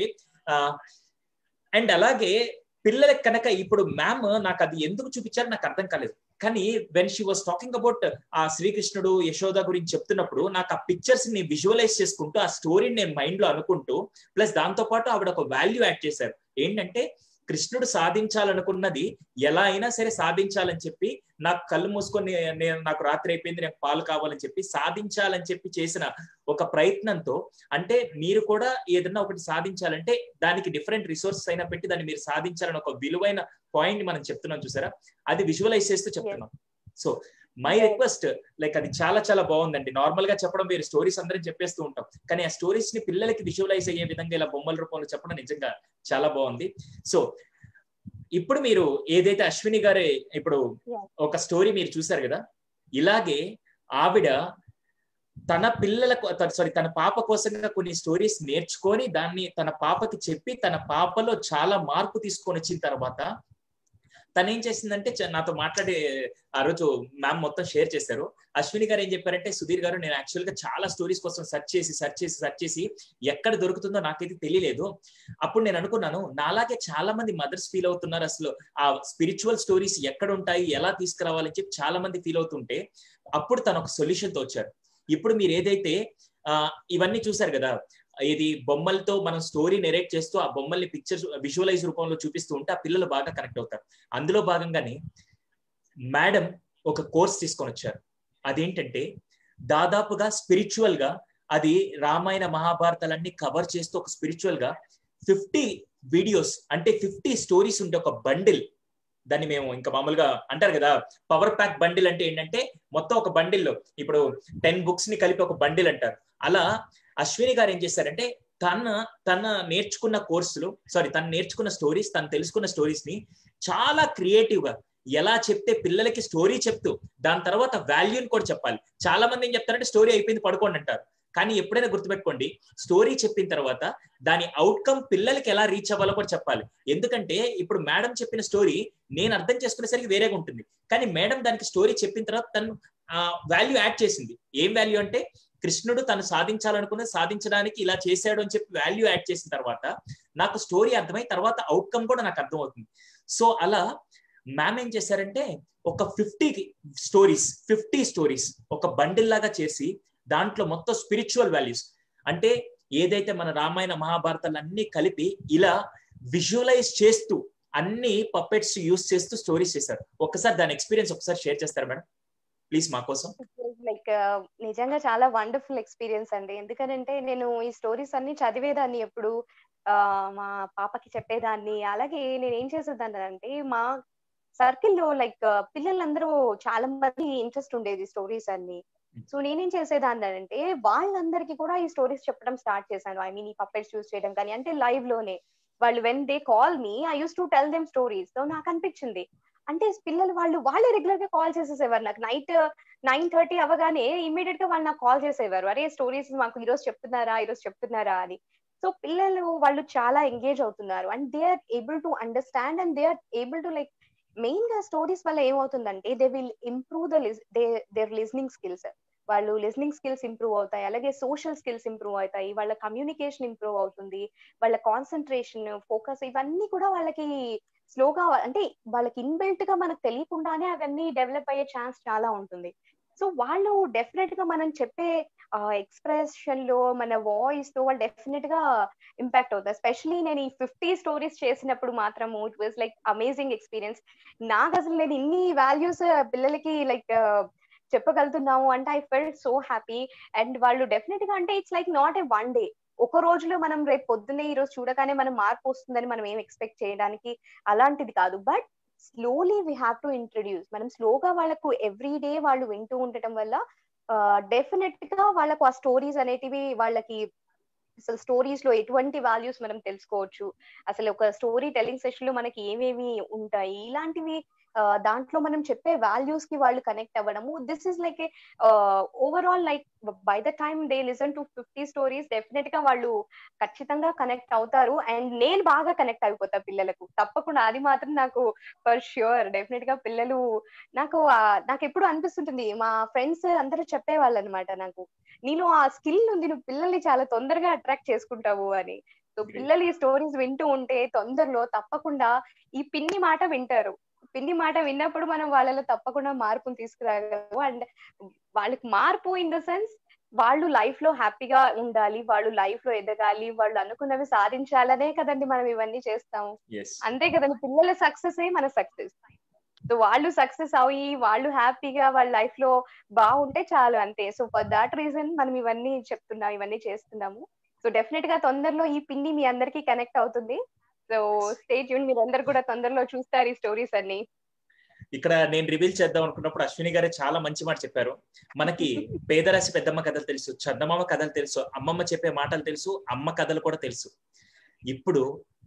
అండ్ అలాగే పిల్లలకి కనుక ఇప్పుడు మ్యామ్ నాకు అది ఎందుకు చూపించారు నాకు అర్థం కాలేదు కానీ when she was talking about ఆ శ్రీకృష్ణుడు యశోద గురించి చెప్తున్నప్పుడు నాకు ఆ పిక్చర్స్ ని విజువలైజ్ చేసుకుంటూ ఆ స్టోరీని నేను మైండ్ లో అనుకుంటూ ప్లస్ దాంతో పాటు ఆవిడ ఒక వాల్యూ యాడ్ చేశారు ఏంటంటే కృష్ణుడు సాధించాలనుకున్నది ఎలా అయినా సరే సాధించాలని చెప్పి నాకు కళ్ళు మూసుకొని నేను నాకు రాత్రి అయిపోయింది నాకు పాలు కావాలని చెప్పి సాధించాలని చెప్పి చేసిన ఒక ప్రయత్నంతో అంటే మీరు కూడా ఏదన్నా ఒకటి సాధించాలంటే దానికి డిఫరెంట్ రిసోర్సెస్ అయినా పెట్టి దాన్ని మీరు సాధించాలని ఒక విలువైన పాయింట్ మనం చెప్తున్నాం చూసారా అది విజువలైజ్ చేస్తూ చెప్తున్నాం సో మై రిక్వెస్ట్ లైక్ అది చాలా చాలా బాగుందండి నార్మల్ గా చెప్పడం వేరు స్టోరీస్ అందరం చెప్పేస్తూ ఉంటాం కానీ ఆ స్టోరీస్ ని పిల్లలకి విజువలైజ్ అయ్యే విధంగా ఇలా బొమ్మల రూపంలో చెప్పడం నిజంగా చాలా బాగుంది సో ఇప్పుడు మీరు ఏదైతే అశ్విని గారే ఇప్పుడు ఒక స్టోరీ మీరు చూసారు కదా ఇలాగే ఆవిడ తన పిల్లలకు సారీ తన పాప కోసంగా కొన్ని స్టోరీస్ నేర్చుకొని దాన్ని తన పాపకి చెప్పి తన పాపలో చాలా మార్పు తీసుకొని వచ్చిన తర్వాత తను ఏం చేసిందంటే నాతో మాట్లాడే ఆ రోజు మ్యామ్ మొత్తం షేర్ చేశారు అశ్విని గారు ఏం చెప్పారంటే సుధీర్ గారు నేను యాక్చువల్ గా చాలా స్టోరీస్ కోసం సెర్చ్ చేసి సెర్చ్ చేసి సెర్చ్ చేసి ఎక్కడ దొరుకుతుందో నాకైతే తెలియలేదు అప్పుడు నేను అనుకున్నాను నాలాగే చాలా మంది మదర్స్ ఫీల్ అవుతున్నారు అసలు ఆ స్పిరిచువల్ స్టోరీస్ ఎక్కడ ఉంటాయి ఎలా తీసుకురావాలని చెప్పి చాలా మంది ఫీల్ అవుతుంటే అప్పుడు తను ఒక సొల్యూషన్ తో వచ్చారు ఇప్పుడు మీరు ఏదైతే ఆ ఇవన్నీ చూసారు కదా ఇది బొమ్మలతో మనం స్టోరీ నెరేట్ చేస్తూ ఆ బొమ్మల్ని పిక్చర్స్ విజువలైజ్ రూపంలో చూపిస్తూ ఉంటే ఆ పిల్లలు బాగా కనెక్ట్ అవుతారు అందులో భాగంగానే మేడం ఒక కోర్స్ తీసుకొని వచ్చారు అదేంటంటే దాదాపుగా స్పిరిచువల్ గా అది రామాయణ మహాభారతాలన్నీ కవర్ చేస్తూ ఒక స్పిరిచువల్ గా ఫిఫ్టీ వీడియోస్ అంటే ఫిఫ్టీ స్టోరీస్ ఉంటే ఒక బండిల్ దాన్ని మేము ఇంకా మామూలుగా అంటారు కదా పవర్ ప్యాక్ బండిల్ అంటే ఏంటంటే మొత్తం ఒక బండిల్లో ఇప్పుడు టెన్ బుక్స్ ని కలిపి ఒక బండిల్ అంటారు అలా అశ్విని గారు ఏం చేశారంటే తన తన నేర్చుకున్న కోర్సులు సారీ తను నేర్చుకున్న స్టోరీస్ తను తెలుసుకున్న స్టోరీస్ ని చాలా క్రియేటివ్ గా ఎలా చెప్తే పిల్లలకి స్టోరీ చెప్తూ దాని తర్వాత వాల్యూని కూడా చెప్పాలి చాలా మంది ఏం చెప్తారంటే స్టోరీ అయిపోయింది పడుకోండి అంటారు కానీ ఎప్పుడైనా గుర్తుపెట్టుకోండి స్టోరీ చెప్పిన తర్వాత దాని అవుట్కమ్ పిల్లలకి ఎలా రీచ్ అవ్వాలో కూడా చెప్పాలి ఎందుకంటే ఇప్పుడు మేడం చెప్పిన స్టోరీ నేను అర్థం చేసుకునేసరికి వేరేగా ఉంటుంది కానీ మేడం దానికి స్టోరీ చెప్పిన తర్వాత తను వాల్యూ యాడ్ చేసింది ఏం వాల్యూ అంటే కృష్ణుడు తను సాధించాలనుకున్నది సాధించడానికి ఇలా చేశాడు అని చెప్పి వాల్యూ యాడ్ చేసిన తర్వాత నాకు స్టోరీ అర్థమై తర్వాత అవుట్కమ్ కూడా నాకు అర్థం అవుతుంది సో అలా మ్యామ్ ఏం చేశారంటే ఒక ఫిఫ్టీ స్టోరీస్ ఫిఫ్టీ స్టోరీస్ ఒక బండిల్ లాగా చేసి దాంట్లో మొత్తం స్పిరిచువల్ వాల్యూస్ అంటే ఏదైతే మన రామాయణ మహాభారతాలు అన్ని కలిపి ఇలా విజువలైజ్ చేస్తూ అన్ని పప్పెట్స్ యూస్ చేస్తూ స్టోరీస్ చేశారు ఒకసారి దాని ఎక్స్పీరియన్స్ ఒకసారి షేర్ చేస్తారా మేడం ప్లీజ్ మా కోసం లైక్ నిజంగా చాలా వండర్ఫుల్ ఎక్స్పీరియన్స్ అండి ఎందుకంటే నేను ఈ స్టోరీస్ అన్ని చదివేదాన్ని ఎప్పుడు మా పాపకి చెప్పేదాన్ని అలాగే నేను ఏం చేసేదాన్ని అంటే మా సర్కిల్లో లైక్ పిల్లలందరూ చాలా మంది ఇంట్రెస్ట్ ఉండేది స్టోరీస్ అన్ని సో నేనేం చేసేదాన్ని అంటే వాళ్ళందరికీ కూడా ఈ స్టోరీస్ చెప్పడం స్టార్ట్ చేశాను ఐ మీన్ ఈ పప్పెట్స్ చూస్ చేయడం కానీ అంటే లైవ్ లోనే వాళ్ళు when they call me I use to tell them stories so నాకు అనిపించింది అంటే పిల్లలు వాళ్ళు వాళ్ళే రెగ్యులర్ గా కాల్ చేసేసేవారు నాకు నైట్ నైన్ థర్టీ అవగానే ఇమీడియట్ గా వాళ్ళు నాకు కాల్ చేసేవారు అరే స్టోరీస్ మాకు ఈరోజు చెప్తున్నారా ఈరోజు చెప్తున్నారా అని సో పిల్లలు వాళ్ళు చాలా ఎంగేజ్ అవుతున్నారు and they are able to understand and they are able to like main గా స్టోరీస్ వల్ల ఏమవుతుందంటే they will improve the they their listening skills వాళ్ళు లిస్నింగ్ స్కిల్స్ ఇంప్రూవ్ అవుతాయి అలాగే సోషల్ స్కిల్స్ ఇంప్రూవ్ అవుతాయి వాళ్ళ కమ్యూనికేషన్ ఇంప్రూవ్ అవుతుంది వాళ్ళ కాన్సన్ట్రేషన్ ఫోకస్ ఇవన్నీ కూడా వాళ్ళకి స్లోగా అంటే వాళ్ళకి ఇన్బిల్ట్ గా మనకు తెలియకుండానే అవన్నీ డెవలప్ అయ్యే ఛాన్స్ చాలా ఉంటుంది సో వాళ్ళు డెఫినెట్ గా మనం చెప్పే ఎక్స్ప్రెషన్ లో మన వాయిస్ లో వాళ్ళు డెఫినెట్ గా ఇంపాక్ట్ అవుతారు ఎస్పెషలీ నేను ఈ ఫిఫ్టీ స్టోరీస్ చేసినప్పుడు మాత్రము it was like amazing experience నాకు అసలు నేను ఇన్ని వాల్యూస్ పిల్లలకి లైక్ చెప్పగలుగుతున్నాము అంటే I felt so happy and వాళ్ళు డెఫినెట్ గా అంటే it's like not a one day ఒక రోజులో మనం రేపు పొద్దున్నే ఈ రోజు చూడగానే మనం మార్పు వస్తుందని మనం ఏం ఎక్స్పెక్ట్ చేయడానికి అలాంటిది కాదు but slowly we have to introduce మనం స్లోగా వాళ్ళకు ఎవ్రీ డే వాళ్ళు వింటూ ఉండటం వల్ల డెఫినెట్ గా వాళ్ళకు ఆ స్టోరీస్ అనేటివి వాళ్ళకి అసలు స్టోరీస్ లో ఎటువంటి వాల్యూస్ మనం తెలుసుకోవచ్చు అసలు ఒక స్టోరీ టెలింగ్ సెషన్ లో మనకి ఏమేమి ఉంటాయి ఇలాంటివి దాంట్లో మనం చెప్పే వాల్యూస్ కి వాళ్ళు కనెక్ట్ అవ్వడము this is like overall like by the time they listen to fifty stories definite గా వాళ్ళు ఖచ్చితంగా కనెక్ట్ అవుతారు అండ్ నేను బాగా కనెక్ట్ అయిపోతా పిల్లలకు తప్పకుండా అది మాత్రం నాకు ఫర్ ష్యూర్ డెఫినెట్ గా పిల్లలు నాకు నాకు ఎప్పుడు అనిపిస్తుంటుంది మా ఫ్రెండ్స్ అందరూ చెప్పేవాళ్ళు అనమాట నాకు నీలో ఆ స్కిల్ ఉంది నువ్వు పిల్లల్ని చాలా తొందరగా అట్రాక్ట్ చేసుకుంటావు అని సో పిల్లలు ఈ స్టోరీస్ వింటూ ఉంటే తొందరలో తప్పకుండా ఈ పిన్ని మాట వింటారు పిన్ని మాట విన్నప్పుడు మనం వాళ్ళలో తప్పకుండా మార్పును తీసుకురాగలము అండ్ వాళ్ళకి మార్పు ఇన్ ద సెన్స్ వాళ్ళు లైఫ్ లో హ్యాపీగా ఉండాలి వాళ్ళు లైఫ్ లో ఎదగాలి వాళ్ళు అనుకున్నవి సాధించాలనే కదండి మనం ఇవన్నీ చేస్తాము అంతే కదండి పిల్లల సక్సెస్ మన సక్సెస్ సో వాళ్ళు సక్సెస్ అయ్యి వాళ్ళు హ్యాపీగా వాళ్ళ లైఫ్ లో బాగుంటే చాలు అంతే సో ఫర్ దాట్ రీజన్ మనం ఇవన్నీ చెప్తున్నాం ఇవన్నీ చేస్తున్నాము సో డెఫినెట్ గా తొందరలో ఈ పిన్ని మీ అందరికి కనెక్ట్ అవుతుంది సో స్టేట్ యూన్ మీరు అందరు కూడా తొందరలో చూస్తారు ఈ స్టోరీస్ అన్ని ఇక్కడ నేను రివీల్ చేద్దాం అనుకున్నప్పుడు అశ్విని గారే చాలా మంచి మాట చెప్పారు మనకి పేదరాశి పెద్దమ్మ కథలు తెలుసు చందమామ కథలు తెలుసు అమ్మమ్మ చెప్పే మాటలు తెలుసు అమ్మ కథలు కూడా తెలుసు ఇప్పుడు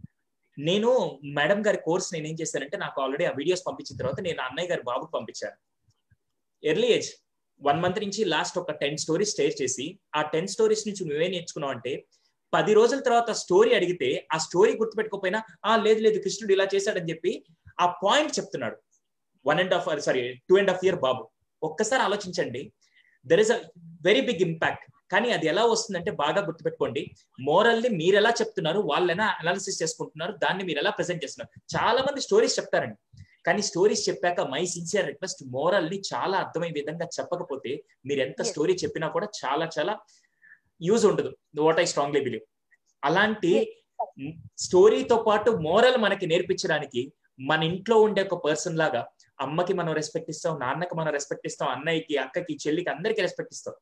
నేను మేడం గారి కోర్స్ నేను ఏం చేశానంటే నాకు ఆల్రెడీ ఆ వీడియోస్ పంపించిన తర్వాత నేను అన్నయ్య గారి బాబుకి పంపించాను ఎర్లీ ఏజ్ వన్ మంత్ నుంచి లాస్ట్ ఒక టెన్ స్టోరీస్ స్టేర్ చేసి ఆ టెన్ స్టోరీస్ నుంచి నువ్వే నేర్చుకున్నావు అంటే పది రోజుల తర్వాత స్టోరీ అడిగితే ఆ స్టోరీ గుర్తుపెట్టుకోపోయినా ఆ లేదు లేదు కృష్ణుడు ఇలా చేశాడని చెప్పి ఆ పాయింట్ చెప్తున్నాడు one and half sorry two and half year బాబు ఒక్కసారి ఆలోచించండి there is a very big impact కానీ అది ఎలా వస్తుందంటే బాగా గుర్తుపెట్టుకోండి మోరల్ని మీరు ఎలా చెప్తున్నారు వాళ్ళు ఎలా అనాలిసిస్ చేసుకుంటున్నారు దాన్ని మీరు ఎలా ప్రెసెంట్ చేస్తున్నారు చాలా మంది స్టోరీస్ చెప్తారండి కానీ స్టోరీస్ చెప్పాక మై సిన్సియర్ రిక్వెస్ట్ మోరల్ ని చాలా అర్థమయ్యే విధంగా చెప్పకపోతే మీరు ఎంత స్టోరీ చెప్పినా కూడా చాలా చాలా యూజ్ ఉండదు వాట్ ఐ స్ట్రాంగ్లీ బిలీవ్ అలాంటి స్టోరీతో పాటు మోరల్ మనకి నేర్పించడానికి మన ఇంట్లో ఉండే ఒక పర్సన్ లాగా అమ్మకి మనం రెస్పెక్ట్ ఇస్తాం నాన్నకి మనం రెస్పెక్ట్ ఇస్తాం అన్నయ్యకి అక్కకి చెల్లికి అందరికి రెస్పెక్ట్ ఇస్తాం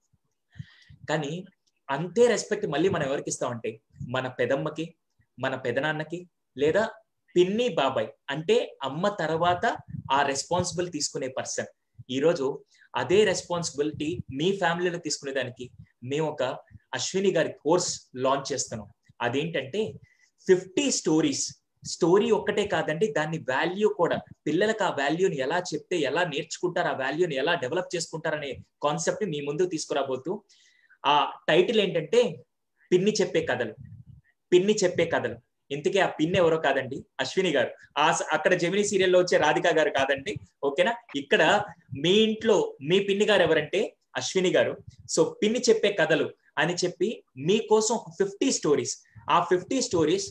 కానీ అంతే రెస్పెక్ట్ మళ్ళీ మనం ఎవరికి ఇస్తామంటే మన పెదమ్మకి మన పెదనాన్నకి లేదా పిన్ని బాబాయ్ అంటే అమ్మ తర్వాత ఆ రెస్పాన్సిబుల్ తీసుకునే పర్సన్ ఈరోజు అదే రెస్పాన్సిబిలిటీ మీ ఫ్యామిలీలో తీసుకునేదానికి మేము ఒక అశ్విని గారి కోర్స్ లాంచ్ చేస్తున్నాం అదేంటంటే ఫిఫ్టీ స్టోరీస్ స్టోరీ ఒక్కటే కాదండి దాన్ని వాల్యూ కూడా పిల్లలకు ఆ వాల్యూని ఎలా చెప్తే ఎలా నేర్చుకుంటారు ఆ వాల్యూని ఎలా డెవలప్ చేసుకుంటారనే కాన్సెప్ట్ మీ ముందు తీసుకురాబోతూ ఆ టైటిల్ ఏంటంటే పిన్ని చెప్పే కథలు పిన్ని చెప్పే కథలు ఇంతకీ ఆ పిన్ ఎవరో కాదండి అశ్విని గారు ఆ అక్కడ జమిని సీరియల్లో వచ్చే రాధిక గారు కాదండి ఓకేనా ఇక్కడ మీ ఇంట్లో మీ పిన్ని గారు ఎవరంటే అశ్విని గారు సో పిన్ని చెప్పే కథలు అని చెప్పి మీకోసం ఒక ఫిఫ్టీ స్టోరీస్ ఆ ఫిఫ్టీ స్టోరీస్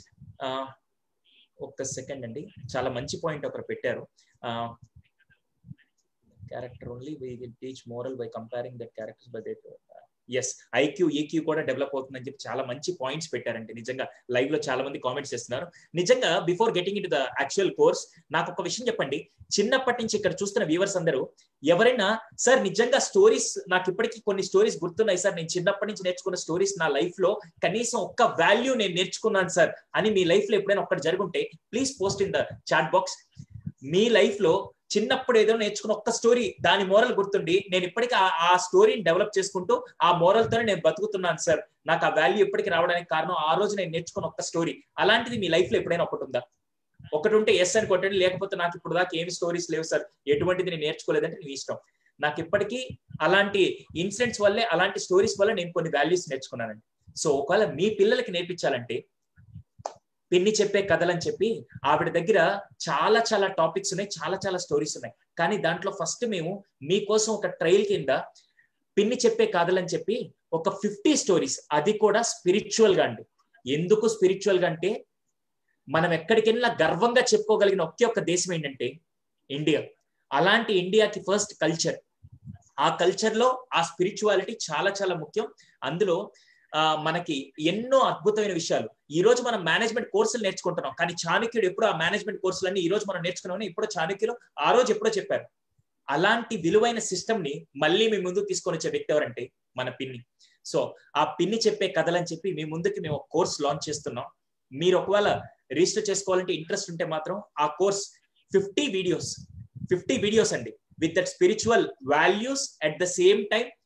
ఒక్క సెకండ్ అండి చాలా మంచి పాయింట్ ఒకరు పెట్టారు character only we will teach moral by comparing that characters by that yes IQ EQ కూడా డెవలప్ అవుతుందని చెప్పి చాలా మంచి పాయింట్స్ పెట్టారండి నిజంగా లైవ్ లో చాలా మంది కామెంట్స్ చేస్తున్నారు నిజంగా before getting in the actual course నాకు ఒక విషయం చెప్పండి చిన్నప్పటి నుంచి ఇక్కడ చూస్తున్న వ్యూవర్స్ అందరూ ఎవరైనా సార్ నిజంగా స్టోరీస్ నాకు ఇప్పటికీ కొన్ని స్టోరీస్ గుర్తున్నాయి సార్ నేను చిన్నప్పటి నుంచి నేర్చుకున్న స్టోరీస్ నా లైఫ్ లో కనీసం ఒక్క వాల్యూ నేను నేర్చుకున్నాను సార్ అని మీ లైఫ్ లో ఎప్పుడైనా ఒక్కటి జరుగుంటే please post in the chat box మీ లైఫ్ లో చిన్నప్పుడు ఏదో నేర్చుకున్న ఒక్క స్టోరీ దాని మోరల్ గుర్తుండి నేను ఇప్పటికీ ఆ స్టోరీని డెవలప్ చేసుకుంటూ ఆ మోరల్ తోనే నేను బతుకుతున్నాను సార్ నాకు ఆ వాల్యూ ఇప్పటికి రావడానికి కారణం ఆ రోజు నేను నేర్చుకున్న ఒక్క స్టోరీ అలాంటిది మీ లైఫ్ లో ఎప్పుడైనా ఒకటి ఉందా ఒకటి ఉంటే ఎస్ అని కొట్టండి లేకపోతే నాకు ఇప్పుడు దాకా ఏమి స్టోరీస్ లేవు సార్ ఎటువంటిది నేను నేర్చుకోలేదంటే నీ ఇష్టం నాకు ఇప్పటికీ అలాంటి ఇన్సిడెంట్స్ వల్లే అలాంటి స్టోరీస్ వల్ల నేను కొన్ని వాల్యూస్ నేర్చుకున్నానండి సో ఒకవేళ మీ పిల్లలకి నేర్పించాలంటే పిన్ని చెప్పే కథలు అని చెప్పి ఆవిడ దగ్గర చాలా చాలా టాపిక్స్ ఉన్నాయి చాలా చాలా స్టోరీస్ ఉన్నాయి కానీ దాంట్లో ఫస్ట్ మేము మీకోసం ఒక ట్రైల్ కింద పిన్ని చెప్పే కథలు అని చెప్పి ఒక ఫిఫ్టీ స్టోరీస్ అది కూడా స్పిరిచువల్ గా అండి ఎందుకు స్పిరిచువల్ గా అంటే మనం ఎక్కడికి వెళ్ళినా గర్వంగా చెప్పుకోగలిగిన ఒకే ఒక్క దేశం ఏంటంటే ఇండియా అలాంటి ఇండియాకి ఫస్ట్ కల్చర్ ఆ కల్చర్ లో ఆ స్పిరిచువాలిటీ చాలా చాలా ముఖ్యం అందులో మనకి ఎన్నో అద్భుతమైన విషయాలు ఈ రోజు మనం మేనేజ్మెంట్ కోర్సులు నేర్చుకుంటున్నాం కానీ చాణక్యుడు ఎప్పుడు ఆ మేనేజ్మెంట్ కోర్సులన్నీ ఈ రోజు మనం నేర్చుకున్నామని ఇప్పుడు చాణక్యులు ఆ రోజు ఎప్పుడో చెప్పారు అలాంటి విలువైన సిస్టమ్ ని మళ్ళీ మీ ముందుకు తీసుకొని వచ్చే వ్యక్తి ఎవరంటే మన పిన్ని సో ఆ పిన్ని చెప్పే కథలని చెప్పి మీ ముందుకి మేము కోర్స్ లాంచ్ చేస్తున్నాం మీరు ఒకవేళ రిజిస్టర్ చేసుకోవాలంటే ఇంట్రెస్ట్ ఉంటే మాత్రం ఆ course fifty videos fifty videos అండి with that spiritual values at the same time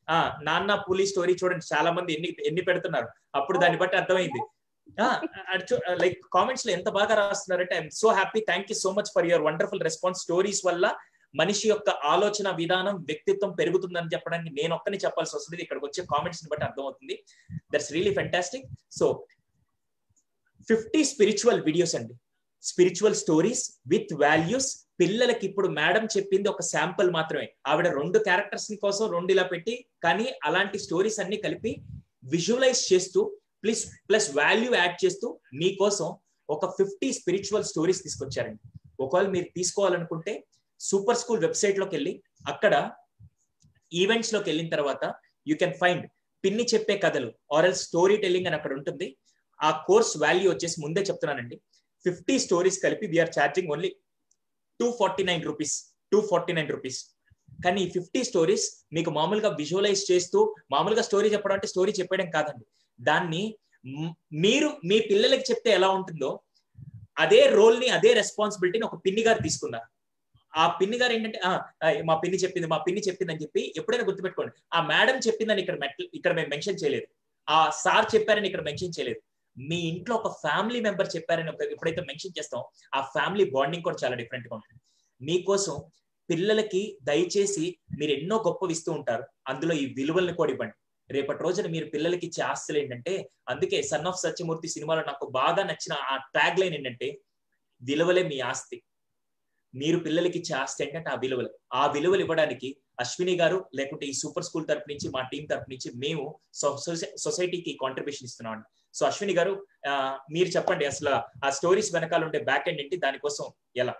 ఆ నాన్న పులి స్టోరీ చూడండి చాలా మంది ఎన్ని ఎన్ని పెడుతున్నారు అప్పుడు దాన్ని బట్టి అర్థమైంది లైక్ కామెంట్స్ లో ఎంత బాగా రాస్తున్నారంటే I'm so happy thank you so much for your wonderful response stories వల్ల మనిషి యొక్క ఆలోచన విధానం వ్యక్తిత్వం పెరుగుతుందని చెప్పడానికి నేను ఒక్కని చెప్పాల్సి వస్తుంది ఇక్కడికి వచ్చే కామెంట్స్ ని బట్టి అర్థమవుతుంది that's really fantastic so fifty spiritual videos అండి స్పిరిచువల్ స్టోరీస్ విత్ వాల్యూస్ పిల్లలకి ఇప్పుడు మేడం చెప్పింది ఒక శాంపుల్ మాత్రమే ఆవిడ రెండు క్యారెక్టర్స్ కోసం రెండు ఇలా పెట్టి కానీ అలాంటి స్టోరీస్ అన్ని కలిపి విజువలైజ్ చేస్తూ ప్లస్ ప్లస్ వాల్యూ యాడ్ చేస్తూ మీకోసం ఒక ఫిఫ్టీ స్పిరిచువల్ స్టోరీస్ తీసుకొచ్చారండి ఒకవేళ మీరు తీసుకోవాలనుకుంటే సూపర్ స్కూల్ వెబ్సైట్ లోకి వెళ్ళి అక్కడ ఈవెంట్స్ లోకి వెళ్ళిన తర్వాత యూ కెన్ ఫైండ్ పిన్ని చెప్పే కథలు ఆరల్ స్టోరీ టెల్లింగ్ అని అక్కడ ఉంటుంది ఆ కోర్స్ వాల్యూ వచ్చేసి ముందే చెప్తున్నానండి ఫిఫ్టీ స్టోరీస్ కలిపి we are charging only two forty nine rupees two forty nine rupees కానీ ఈ ఫిఫ్టీ స్టోరీస్ మీకు మామూలుగా విజువలైజ్ చేస్తూ మామూలుగా స్టోరీ చెప్పడం అంటే స్టోరీ చెప్పడం కాదండి దాన్ని మీరు మీ పిల్లలకి చెప్తే ఎలా ఉంటుందో అదే రోల్ ని అదే రెస్పాన్సిబిలిటీని ఒక పిన్ని గారు తీసుకున్నారు ఆ పిన్ని గారు ఏంటంటే మా పిన్ని చెప్పింది మా పిన్ని చెప్పింది అని చెప్పి ఎప్పుడైనా గుర్తుపెట్టుకోండి ఆ మేడం చెప్పిందని ఇక్కడ ఇక్కడ మేము మెన్షన్ చేయలేదు ఆ సార్ చెప్పారని ఇక్కడ మెన్షన్ చేయలేదు మీ ఇంట్లో ఒక ఫ్యామిలీ మెంబర్ చెప్పారని ఎప్పుడైతే మెన్షన్ చేస్తాం ఆ ఫ్యామిలీ బాండింగ్ కూడా చాలా డిఫరెంట్ గా ఉంటుంది మీకోసం పిల్లలకి దయచేసి మీరు ఎన్నో గొప్పవి ఇస్తూ ఉంటారు అందులో ఈ విలువల్ని కూడా ఇవ్వండి రేపటి రోజున మీరు పిల్లలకి ఇచ్చే ఆస్తులు ఏంటంటే అందుకే సన్ ఆఫ్ సత్యమూర్తి సినిమాలో నాకు బాగా నచ్చిన ఆ ట్యాగ్ లైన్ ఏంటంటే విలువలే మీ ఆస్తి మీరు పిల్లలకి ఇచ్చే ఆస్తి ఏంటంటే ఆ విలువలు ఆ విలువలు ఇవ్వడానికి అశ్విని గారు లేకుంటే ఈ సూపర్ స్కూల్ తరపు నుంచి మా టీం తరపు నుంచి మేము సొసైటీకి కాంట్రిబ్యూషన్ ఇస్తున్నాం సో అశ్విని గారు మీరు చెప్పండి అసలు ఆ స్టోరీస్ వెనకాల ఉండే బ్యాక్ ఎండ్ ఏంటి దానికోసం ఎలా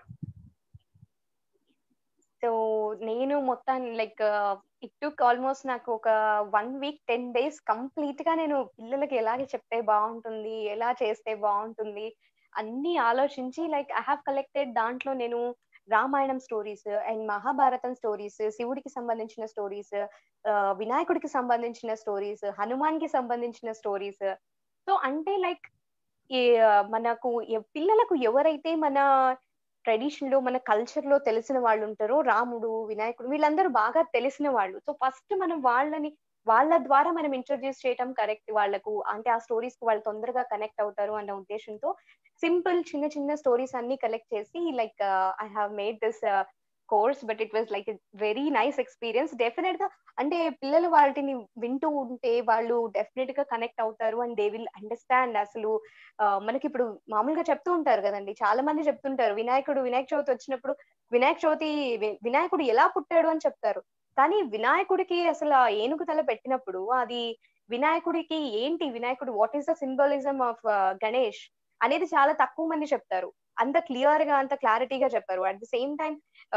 సో నేను మొత్తం లైక్ ఇట్ టుక్ ఆల్మోస్ట్ నాకు ఒక one week ten days complete గా నేను పిల్లలకి ఎలాగే చెప్తే బాగుంటుంది ఎలా చేస్తే బాగుంటుంది అన్ని ఆలోచించి లైక్ ఐ హావ్ కలెక్టెడ్ దాంట్లో నేను Ramayanam stories and Mahabharatam stories శివుడికి సంబంధించిన స్టోరీస్ వినాయకుడికి సంబంధించిన స్టోరీస్ హనుమాన్ కి సంబంధించిన స్టోరీస్ సో అంటే లైక్ మనకు పిల్లలకు ఎవరైతే మన ట్రెడిషన్ లో మన కల్చర్ లో తెలిసిన వాళ్ళు ఉంటారో రాముడు వినాయకుడు వీళ్ళందరూ బాగా తెలిసిన వాళ్ళు సో ఫస్ట్ మనం వాళ్ళని వాళ్ళ ద్వారా మనం ఇంట్రొడ్యూస్ చేయటం కరెక్ట్ వాళ్ళకు అంటే ఆ స్టోరీస్ కి వాళ్ళు తొందరగా కనెక్ట్ అవుతారు అన్న ఉద్దేశంతో సింపుల్ చిన్న చిన్న స్టోరీస్ అన్ని కలెక్ట్ చేసి like I have made this course but it was like very nice experience definite గా అంటే పిల్లలు వాటిని వింటూ ఉంటే వాళ్ళు డెఫినెట్ గా కనెక్ట్ అవుతారు అండ్ దే విల్ అండర్స్టాండ్ అసలు మనకి ఇప్పుడు మామూలుగా చెప్తూ ఉంటారు కదండి చాలా మంది చెప్తుంటారు వినాయకుడు వినాయక చవితి వచ్చినప్పుడు వినాయక చవితి వినాయకుడు ఎలా పుట్టాడు అని చెప్తారు కానీ వినాయకుడికి అసలు ఏనుగు తల పెట్టినప్పుడు అది వినాయకుడికి ఏంటి వినాయకుడు what is the symbolism of Ganesh అనేది చాలా తక్కువ మంది చెప్తారు అంత క్లియర్ గా అంత క్లారిటీగా చెప్పారు అట్ ద సేమ్ టైం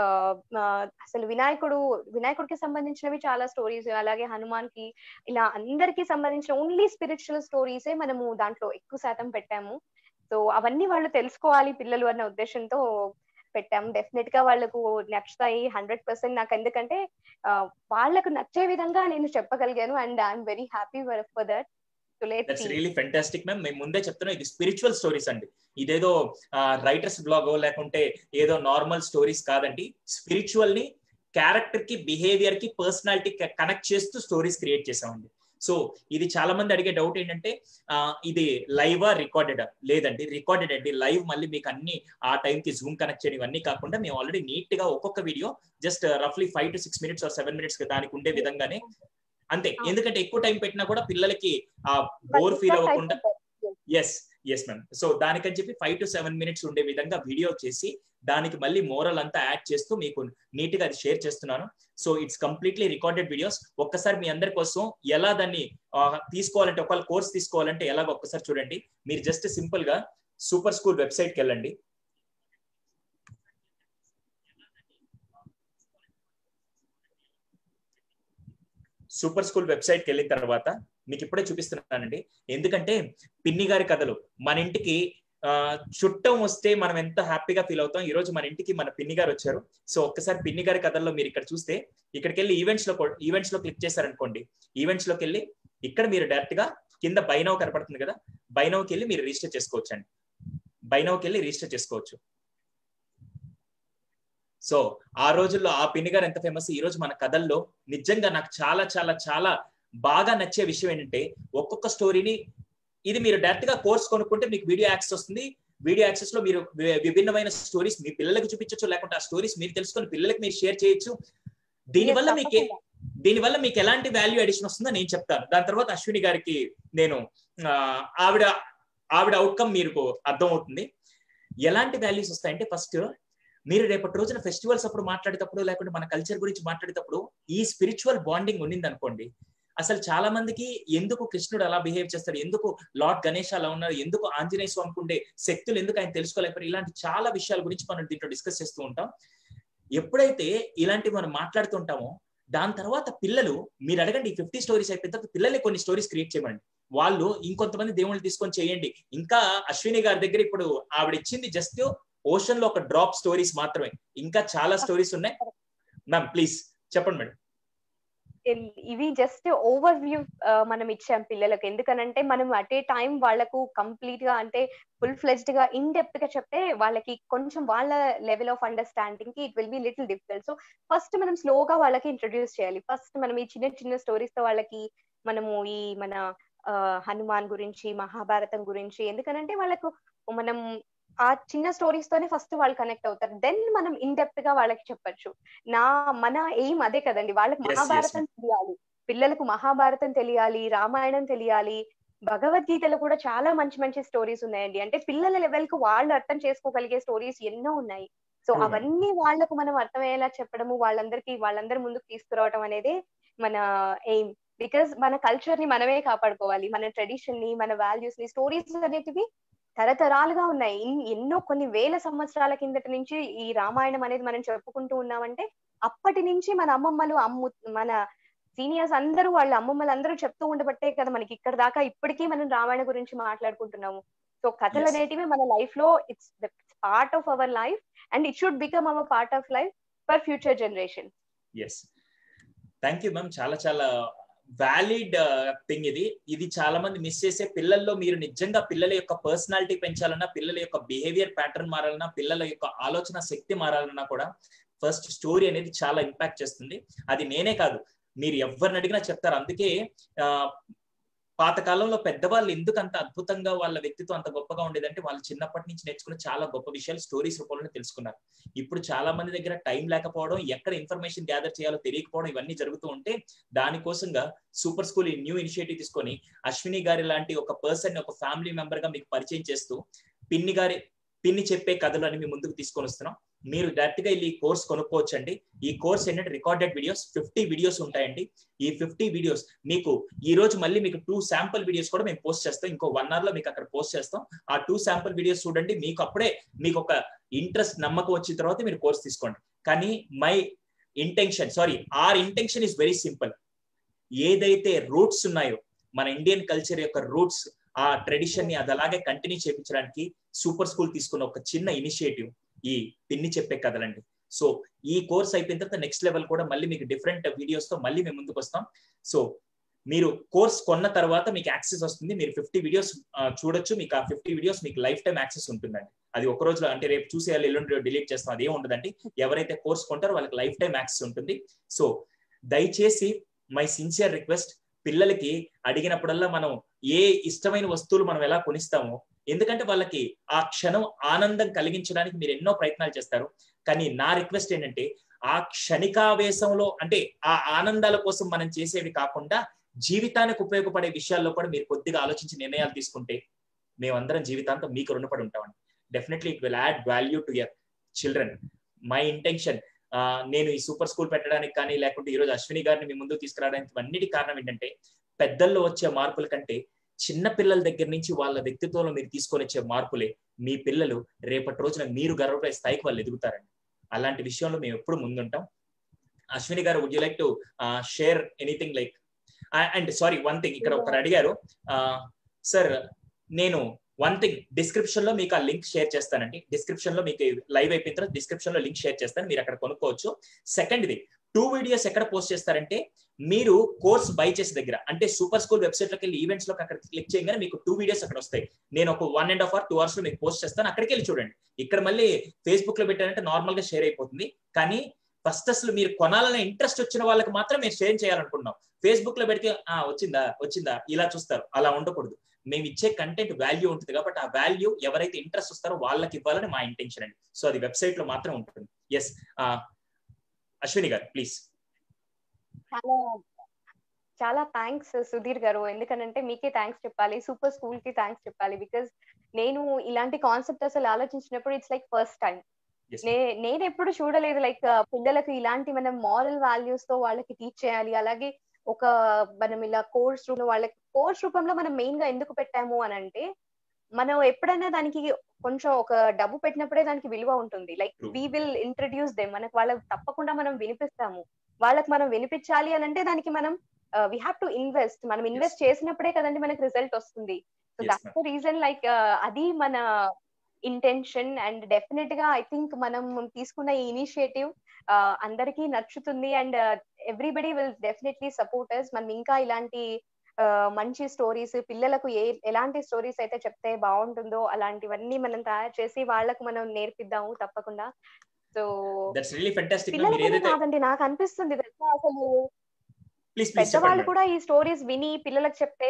అసలు వినాయకుడు వినాయకుడికి సంబంధించినవి చాలా స్టోరీస్ అలాగే హనుమాన్ కి ఇలా అందరికి సంబంధించిన ఓన్లీ స్పిరిచువల్ స్టోరీసే మనము దాంట్లో ఎక్కువ శాతం పెట్టాము సో అవన్నీ వాళ్ళు తెలుసుకోవాలి పిల్లలు అన్న ఉద్దేశంతో పెట్టాము డెఫినెట్ గా వాళ్ళకు నచ్చుతాయి హండ్రెడ్ పర్సెంట్ నాకు ఎందుకంటే వాళ్ళకు నచ్చే విధంగా నేను చెప్పగలిగాను and I'm very happy for that that's really fantastic ma'am మేము ముందే చెప్తున్నాం ఇది స్పిరిచువల్ స్టోరీస్ అండి ఇదేదో రైటర్స్ బ్లాగ్ లేకుంటే ఏదో నార్మల్ స్టోరీస్ కాదండి స్పిరిచువల్ ని క్యారెక్టర్ కి బిహేవియర్ కి పర్సనాలిటీ కనెక్ట్ చేస్తూ స్టోరీస్ క్రియేట్ చేసామండి సో ఇది చాలా మంది అడిగే డౌట్ ఏంటంటే ఇది లైవా రికార్డెడా లేదండి రికార్డెడ్ అండి లైవ్ మళ్ళీ మీకు అన్ని ఆ టైం కి జూమ్ కనెక్ట్ చేయడం ఇవన్నీ కాకుండా మేము ఆల్రెడీ నీట్ గా ఒక్కొక్క వీడియో జస్ట్ రఫ్లీ five to six minutes or seven minutes దానికి ఉండే విధంగానే అంతే ఎందుకంటే ఎక్కువ టైం పెట్టినా కూడా పిల్లలకి ఆ బోర్ ఫీల్ అవ్వకుండా ఎస్ ఎస్ మ్యామ్ సో దానికని చెప్పి ఫైవ్ టు సెవెన్ మినిట్స్ ఉండే విధంగా వీడియో చేసి దానికి మళ్ళీ మోరల్ అంతా యాడ్ చేస్తూ మీకు నీట్ గా అది షేర్ చేస్తున్నాను so it's completely recorded videos ఒక్కసారి మీ అందరి కోసం ఎలా దాన్ని తీసుకోవాలంటే ఒకవేళ కోర్స్ తీసుకోవాలంటే ఎలాగ ఒక్కసారి చూడండి మీరు జస్ట్ సింపుల్ గా సూపర్ స్కూల్ వెబ్సైట్కి వెళ్ళండి సూపర్ స్కూల్ వెబ్సైట్కి వెళ్ళిన తర్వాత మీకు ఇప్పుడే చూపిస్తున్నానండి ఎందుకంటే పిన్ని గారి కథలు మన ఇంటికి చుట్టం వస్తే మనం ఎంత హ్యాపీగా ఫీల్ అవుతాం ఈ రోజు మన ఇంటికి మన పిన్ని గారు వచ్చారు సో ఒక్కసారి పిన్ని గారి కథల్లో మీరు ఇక్కడ చూస్తే ఇక్కడికి వెళ్ళి ఈవెంట్స్ లో ఈవెంట్స్ లో క్లిక్ చేశారనుకోండి ఈవెంట్స్ లోకి వెళ్ళి ఇక్కడ మీరు డైరెక్ట్ గా కింద బైనవ్ కనపడుతుంది కదా బైనవ్కి వెళ్ళి మీరు రిజిస్టర్ చేసుకోవచ్చు అండి బైనవ్కి వెళ్ళి రిజిస్టర్ చేసుకోవచ్చు సో ఆ రోజుల్లో ఆ పిన్ని గారు ఎంత ఫేమస్ ఈ రోజు మన కథల్లో నిజంగా నాకు చాలా చాలా చాలా బాగా నచ్చే విషయం ఏంటంటే ఒక్కొక్క స్టోరీని ఇది మీరు డైరెక్ట్ గా కోర్స్ కొనుక్కుంటే మీకు వీడియో యాక్సెస్ వస్తుంది వీడియో యాక్సెస్ లో మీరు విభిన్నమైన స్టోరీస్ మీ పిల్లలకు చూపించవచ్చు లేకుంటే ఆ స్టోరీస్ మీరు తెలుసుకొని పిల్లలకి మీరు షేర్ చేయొచ్చు దీనివల్ల మీకు దీనివల్ల మీకు ఎలాంటి వాల్యూ అడిషన్ వస్తుందో నేను చెప్తాను దాని తర్వాత అశ్విని గారికి నేను ఆవిడ ఆవిడ అవుట్కమ్ మీకు అర్థమవుతుంది ఎలాంటి వాల్యూస్ వస్తాయంటే ఫస్ట్ మీరు రేపటి రోజున ఫెస్టివల్స్ అప్పుడు మాట్లాడేటప్పుడు లేకుంటే మన కల్చర్ గురించి మాట్లాడేటప్పుడు ఈ స్పిరిచువల్ బాండింగ్ ఉండింది అనుకోండి అసలు చాలా మందికి ఎందుకు కృష్ణుడు అలా బిహేవ్ చేస్తాడు ఎందుకు లార్డ్ గణేష్ అలా ఉన్నారు ఎందుకు ఆంజనేయ స్వామికి ఉండే శక్తులు ఎందుకు ఆయన తెలుసుకోలేకపోయారు ఇలాంటి చాలా విషయాల గురించి మనం దీంట్లో డిస్కస్ చేస్తూ ఉంటాం ఎప్పుడైతే ఇలాంటివి మనం మాట్లాడుతుంటామో దాని తర్వాత పిల్లలు మీరు అడగండి ఈ ఫిఫ్టీ స్టోరీస్ అయిపోయిన తర్వాత పిల్లల్ని కొన్ని స్టోరీస్ క్రియేట్ చేయమండి వాళ్ళు ఇంకొంతమంది దేవుళ్ళు తీసుకొని చేయండి ఇంకా అశ్విని గారి దగ్గర ఇప్పుడు ఆవిడ ఇచ్చింది జస్ట్ ఓషన్ లో ఒక డ్రాప్ స్టోరీస్ మాత్రమే ఇంకా చాలా స్టోరీస్ ఉన్నాయి మ్యామ్ ప్లీజ్ చెప్పండి మేడం ఇవి జస్ట్ ఓవర్ వ్యూ మనం ఇచ్చాం పిల్లలకు ఎందుకనంటే మనం అట్ ఏ టైం వాళ్ళకు కంప్లీట్ గా అంటే ఫుల్ ఫ్లెజ్డ్ గా ఇన్ డెప్త్ గా చెప్తే వాళ్ళకి కొంచెం వాళ్ళ లెవెల్ ఆఫ్ అండర్స్టాండింగ్ కి it will be little difficult so first మనం స్లోగా వాళ్ళకి ఇంట్రొడ్యూస్ చేయాలి ఫస్ట్ మనం ఈ చిన్న చిన్న స్టోరీస్ తో వాళ్ళకి మనము ఈ మన హనుమాన్ గురించి మహాభారతం గురించి ఎందుకనంటే వాళ్ళకు మనం ఆ చిన్న స్టోరీస్ తోనే ఫస్ట్ వాళ్ళు కనెక్ట్ అవుతారు దెన్ మనం ఇన్ డెప్త్ గా వాళ్ళకి చెప్పొచ్చు నా మన ఎయిమ్ అదే కదండి వాళ్ళకి మహాభారతం తెలియాలి పిల్లలకు మహాభారతం తెలియాలి రామాయణం తెలియాలి భగవద్గీతలో కూడా చాలా మంచి మంచి స్టోరీస్ ఉన్నాయండి అంటే పిల్లల లెవెల్ కు వాళ్ళు అర్థం చేసుకోగలిగే స్టోరీస్ ఎన్నో ఉన్నాయి సో అవన్నీ వాళ్ళకు మనం అర్థమయ్యేలా చెప్పడము వాళ్ళందరికీ వాళ్ళందరి ముందుకు తీసుకురావడం అనేది మన ఎయిమ్ బికాస్ మన కల్చర్ ని మనమే కాపాడుకోవాలి మన ట్రెడిషన్ ని మన వాల్యూస్ ని స్టోరీస్ అనేటివి తరతరాలుగా ఉన్నాయి ఎన్నో కొన్ని వేల సంవత్సరాల కిందటి నుంచి ఈ రామాయణం అనేది మనం చెప్పుకుంటూ ఉన్నామంటే అప్పటి నుంచి మన అమ్మమ్మలు అమ్ము మన సీనియర్స్ అందరూ వాళ్ళ అమ్మమ్మలు అందరూ చెప్తూ ఉండబట్టే కదా మనకి ఇక్కడ దాకా ఇప్పటికీ మనం రామాయణ గురించి మాట్లాడుకుంటున్నాము సో కథలు అనేటివి మన లైఫ్ లో it's part of our life and it should become our part of life for future generation yes thank you ma'am చాలా చాలా వ్యాలిడ్ థింగ్ ఇది ఇది చాలా మంది మిస్ చేసే పిల్లల్లో మీరు నిజంగా పిల్లల యొక్క పర్సనాలిటీ పెంచాలన్నా పిల్లల యొక్క బిహేవియర్ ప్యాటర్న్ మారాలన్నా పిల్లల యొక్క ఆలోచన శక్తి మారాలన్నా కూడా ఫస్ట్ స్టోరీ అనేది చాలా ఇంపాక్ట్ చేస్తుంది అది నేనే కాదు మీరు ఎవరిని అడిగినా చెప్తారు అందుకే పాతకాలంలో పెద్దవాళ్ళు ఎందుకు అంత అద్భుతంగా వాళ్ళ వ్యక్తిత్వం అంత గొప్పగా ఉండేదంటే వాళ్ళు చిన్నప్పటి నుంచి నేర్చుకున్న చాలా గొప్ప విషయాలు స్టోరీస్ రూపంలో తెలుసుకున్నారు ఇప్పుడు చాలా మంది దగ్గర టైం లేకపోవడం ఎక్కడ ఇన్ఫర్మేషన్ గ్యాదర్ చేయాలో తెలియకపోవడం ఇవన్నీ జరుగుతూ ఉంటే దానికోసంగా సూపర్ స్కూల్ న్యూ ఇనిషియేటివ్ తీసుకొని అశ్విని గారి లాంటి ఒక పర్సన్ ఒక ఫ్యామిలీ మెంబర్ గా మీకు పరిచయం చేస్తూ పిన్ని గారి పిన్ని చెప్పే కథలు అని మీ ముందుకు తీసుకొని వస్తున్నాం మీరు డైరెక్ట్ గా ఈ కోర్స్ కొనుక్కోవచ్చండి ఈ కోర్స్ ఏంటంటే రికార్డెడ్ వీడియోస్ ఫిఫ్టీ వీడియోస్ ఉంటాయండి ఈ ఫిఫ్టీ వీడియోస్ మీకు ఈ రోజు మళ్ళీ మీకు టూ శాంపుల్ వీడియోస్ కూడా మేము పోస్ట్ చేస్తాం ఇంకో వన్ అవర్ లో మీకు అక్కడ పోస్ట్ చేస్తాం ఆ టూ శాంపుల్ వీడియోస్ చూడండి మీకు అప్పుడే మీకు ఒక ఇంట్రెస్ట్ నమ్మకం వచ్చిన తర్వాత మీరు కోర్స్ తీసుకోండి కానీ my intention sorry our intention is very simple ఏదైతే రూట్స్ ఉన్నాయో మన ఇండియన్ కల్చర్ యొక్క రూట్స్ ఆ ట్రెడిషన్ ని అది అలాగే కంటిన్యూ చేయించడానికి సూపర్ స్కూల్ తీసుకున్న ఒక చిన్న ఇనిషియేటివ్ ఈ పిన్ని చెప్పే కథలండి సో ఈ కోర్స్ అయిపోయిన తర్వాత నెక్స్ట్ లెవెల్ కూడా మళ్ళీ మీకు డిఫరెంట్ వీడియోస్ తో మళ్ళీ మేము ముందుకు వస్తాం సో మీరు కోర్స్ కొన్న తర్వాత మీకు యాక్సెస్ వస్తుంది మీరు ఫిఫ్టీ వీడియోస్ చూడొచ్చు మీకు ఆ ఫిఫ్టీ వీడియోస్ మీకు లైఫ్ టైం యాక్సెస్ ఉంటుందండి అది ఒక రోజులో అంటే రేపు చూసి వాళ్ళు ఎల్లుండి డిలీట్ చేస్తాం అదే ఉండదండి ఎవరైతే కోర్స్ కొంటారో వాళ్ళకి లైఫ్ టైం యాక్సెస్ ఉంటుంది సో దయచేసి మై సిన్సియర్ రిక్వెస్ట్ పిల్లలకి అడిగినప్పుడల్లా మనం ఏ ఇష్టమైన వస్తువులు మనం ఎలా కొనిస్తామో ఎందుకంటే వాళ్ళకి ఆ క్షణం ఆనందం కలిగించడానికి మీరు ఎన్నో ప్రయత్నాలు చేస్తారు కానీ నా రిక్వెస్ట్ ఏంటంటే ఆ క్షణికావేశంలో అంటే ఆ ఆనందాల కోసం మనం చేసేవి కాకుండా జీవితానికి ఉపయోగపడే విషయాల్లో కూడా మీరు కొద్దిగా ఆలోచించి నిర్ణయాలు తీసుకుంటే మేమందరం జీవితాంతం మీకు రుణపడి ఉంటామండి definitely it will add value to your children my intention నేను ఈ సూపర్ స్కూల్ పెట్టడానికి కానీ లేకుంటే ఈరోజు అశ్విని గారిని మీ ముందుకు తీసుకురావడానికి అన్నిటి కారణం ఏంటంటే పెద్దల్లో వచ్చే మార్పుల కంటే చిన్న పిల్లల దగ్గర నుంచి వాళ్ళ వ్యక్తిత్వంలో మీరు తీసుకొని వచ్చే మార్పులే మీ పిల్లలు రేపటి రోజున మీరు గర్వపడే స్థాయికి వాళ్ళు ఎదుగుతారండి అలాంటి విషయంలో మేము ఎప్పుడు ముందుంటాం అశ్విని గారు would you like to share anything like and sorry one thing ఇక్కడ ఒకరు అడిగారు సార్ నేను వన్ థింగ్ డిస్క్రిప్షన్ లో మీకు ఆ లింక్ షేర్ చేస్తానండి డిస్క్రిప్షన్ లో మీకు లైవ్ అయిపోయిన తర్వాత డిస్క్రిప్షన్ లో లింక్ షేర్ చేస్తాను మీరు అక్కడ కొనుక్కోవచ్చు సెకండ్ ఇది టూ వీడియోస్ ఎక్కడ పోస్ట్ చేస్తారంటే మీరు కోర్స్ బై చేసే దగ్గర అంటే సూపర్ స్కూల్ వెబ్సైట్ లోకి వెళ్ళి ఈవెంట్స్ లోకి అక్కడ క్లిక్ చేయగానే మీకు టూ వీడియోస్ అక్కడ వస్తాయి నేను ఒక one and half hour two hours లో మీకు పోస్ట్ చేస్తాను అక్కడికి వెళ్ళి చూడండి ఇక్కడ మళ్ళీ ఫేస్బుక్ లో పెట్టారంటే నార్మల్ గా షేర్ అయిపోతుంది కానీ ఫస్ట్ అసలు మీరు కొనాలనే ఇంట్రెస్ట్ వచ్చిన వాళ్ళకి మాత్రం మీరు షేర్ చేయాలనుకుంటున్నాం ఫేస్బుక్ లో పెడితే ఆ వచ్చిందా వచ్చిందా ఇలా చూస్తారు అలా ఉండకూడదు మేము ఇచ్చే కంటెంట్ వాల్యూ ఉంటుంది కాబట్టి ఆ వాల్యూ ఎవరైతే ఇంట్రెస్ట్ వస్తారో వాళ్ళకి ఇవ్వాలని మా ఇంటెన్షన్ అండి సో అది వెబ్సైట్ లో మాత్రం ఉంటుంది ఎస్ అశ్విని గారు ప్లీజ్ చాలా చాలా థ్యాంక్స్ సుధీర్ గారు ఎందుకనంటే మీకే థ్యాంక్స్ చెప్పాలి సూపర్ స్కూల్ కి థ్యాంక్స్ చెప్పాలి బికాస్ నేను ఇలాంటి కాన్సెప్ట్ అసలు ఆలోచించినప్పుడు ఇట్స్ లైక్ ఫస్ట్ టైం నేను ఎప్పుడు చూడలేదు లైక్ పిల్లలకు ఇలాంటి మనం మారల్ వాల్యూస్ తో వాళ్ళకి టీచ్ చేయాలి అలాగే ఒక మనం ఇలా కోర్స్ రూపంలో వాళ్ళకి కోర్స్ రూపంలో మనం మెయిన్ గా ఎందుకు పెట్టాము అని అంటే మనం ఎప్పుడైనా దానికి కొంచెం ఒక డబ్బు పెట్టినప్పుడే దానికి విలువ ఉంటుంది like we will introduce them మనకు వాళ్ళకి తప్పకుండా మనం వినిపిస్తాము వాళ్ళకి మనం వినిపించాలి అని అంటే దానికి మనం వీ హ్యావ్ టు ఇన్వెస్ట్ మనం ఇన్వెస్ట్ చేసినప్పుడే కదండి మనకి రిజల్ట్ వస్తుంది so that's the reason like అది మన ఇంటెన్షన్ అండ్ డెఫినెట్ గా ఐ థింక్ మనం తీసుకున్న ఈ ఇనిషియేటివ్ అందరికీ నచ్చుతుంది and everybody will definitely supporters మనం ఇంకా ఇలాంటి మంచి స్టోరీస్ పిల్లలకు ఏ ఎలాంటి స్టోరీస్ అయితే చెప్తే బాగుంటుందో అలాంటివన్నీ మనం తయారు చేసి వాళ్ళకు మనం నేర్పిద్దాము తప్పకుండా సో పిల్లలకి కాదండి నాకు అనిపిస్తుంది అసలు పెద్దవాళ్ళు కూడా ఈ స్టోరీస్ విని పిల్లలకు చెప్తే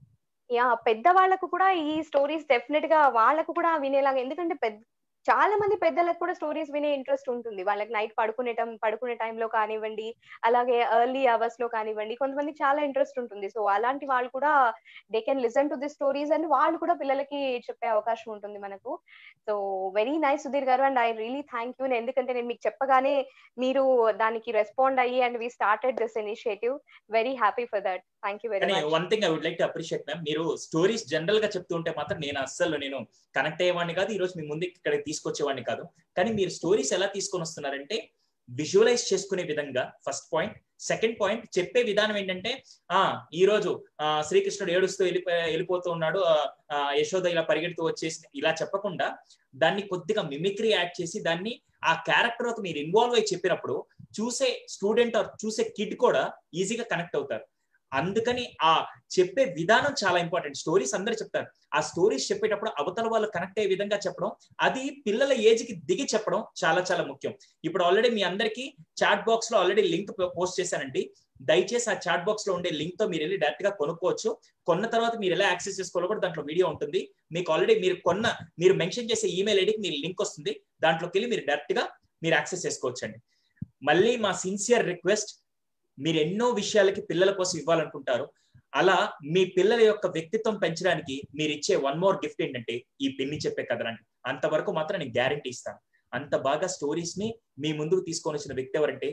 యా పెద్దవాళ్ళకు కూడా ఈ స్టోరీస్ డెఫినెట్ గా వాళ్ళకు కూడా వినేలాగా ఎందుకంటే పెద్ద చాలా మంది పెద్దలకు కూడా స్టోరీస్ వినే ఇంట్రెస్ట్ ఉంటుంది వాళ్ళకి నైట్ పడుకునే పడుకునే టైంలో కానివ్వండి అలాగే ఎర్లీ అవర్స్ లో కానివ్వండి కొంతమంది చాలా ఇంట్రెస్ట్ ఉంటుంది సో అలాంటి వాళ్ళు కూడా they can listen to the stories and వాళ్ళు కూడా పిల్లలకి చెప్పే అవకాశం ఉంటుంది మనకు సో వెరీ నైస్ సుధీర్ గారు and I really thank you ఎందుకంటే నేను మీకు చెప్పగానే మీరు దానికి రెస్పాండ్ అయ్యి and we started this initiative very happy for that thank you very much one thing I would like to appreciate ma'am మీరు స్టోరీస్ జనరల్ గా చెప్తూ ఉంటే మాత్రం నేను అస్సలు నేను కనెక్ట్ అయ్యేవాడిని కాదు ఈ రోజు మీ ముందు ఇక్కడ తీసుకొచ్చేవాడిని కాదు కానీ మీరు స్టోరీస్ ఎలా తీసుకొని వస్తున్నారంటే విజువలైజ్ చేసుకునే విధంగా ఫస్ట్ పాయింట్ సెకండ్ పాయింట్ చెప్పే విధానం ఏంటంటే ఆ ఈ రోజు ఆ శ్రీకృష్ణుడు ఏడుస్తూ వెళ్ళిపో వెళ్ళిపోతూ ఉన్నాడు యశోద ఇలా పరిగెడుతూ వచ్చేసి ఇలా చెప్పకుండా దాన్ని కొద్దిగా మిమిక్రీ యాడ్ చేసి దాన్ని ఆ క్యారెక్టర్ ఒక మీరు ఇన్వాల్వ్ అయి చెప్పినప్పుడు చూసే స్టూడెంట్ ఆర్ చూసే కిడ్ కూడా ఈజీగా కనెక్ట్ అవుతారు అందుకని ఆ చెప్పే విధానం చాలా ఇంపార్టెంట్ స్టోరీస్ అందరు చెప్తారు ఆ స్టోరీస్ చెప్పేటప్పుడు అవతల వాళ్ళు కనెక్ట్ అయ్యే విధంగా చెప్పడం అది పిల్లల ఏజ్ కి దిగి చెప్పడం చాలా చాలా ముఖ్యం ఇప్పుడు ఆల్రెడీ మీ అందరికి చాట్ బాక్స్ లో ఆల్రెడీ లింక్ పోస్ట్ చేశానండి దయచేసి ఆ చాట్ బాక్స్ లో ఉండే లింక్ తో మీరు వెళ్ళి డైరెక్ట్ గా కొనుక్కోవచ్చు కొన్న తర్వాత మీరు ఎలా యాక్సెస్ చేసుకోవాలో కూడా దాంట్లో వీడియో ఉంటుంది మీకు ఆల్రెడీ మీరు కొన్న మీరు మెన్షన్ చేసే ఈమెయిల్ ఐడికి మీరు లింక్ వస్తుంది దాంట్లోకి వెళ్ళి మీరు డైరెక్ట్ గా మీరు యాక్సెస్ చేసుకోవచ్చండి మళ్ళీ మా సిన్సియర్ రిక్వెస్ట్ మీరు ఎన్నో విషయాలకి పిల్లల కోసం ఇవ్వాలనుకుంటారు అలా మీ పిల్లల యొక్క వ్యక్తిత్వం పెంచడానికి మీరు ఇచ్చే వన్ మోర్ గిఫ్ట్ ఏంటంటే ఈ పిన్ని చెప్పే కథలండి అంతవరకు మాత్రం నేను గ్యారంటీ ఇస్తాను అంత బాగా స్టోరీస్ ని మీ ముందుకు తీసుకొని వచ్చిన వ్యక్తి ఎవరంటే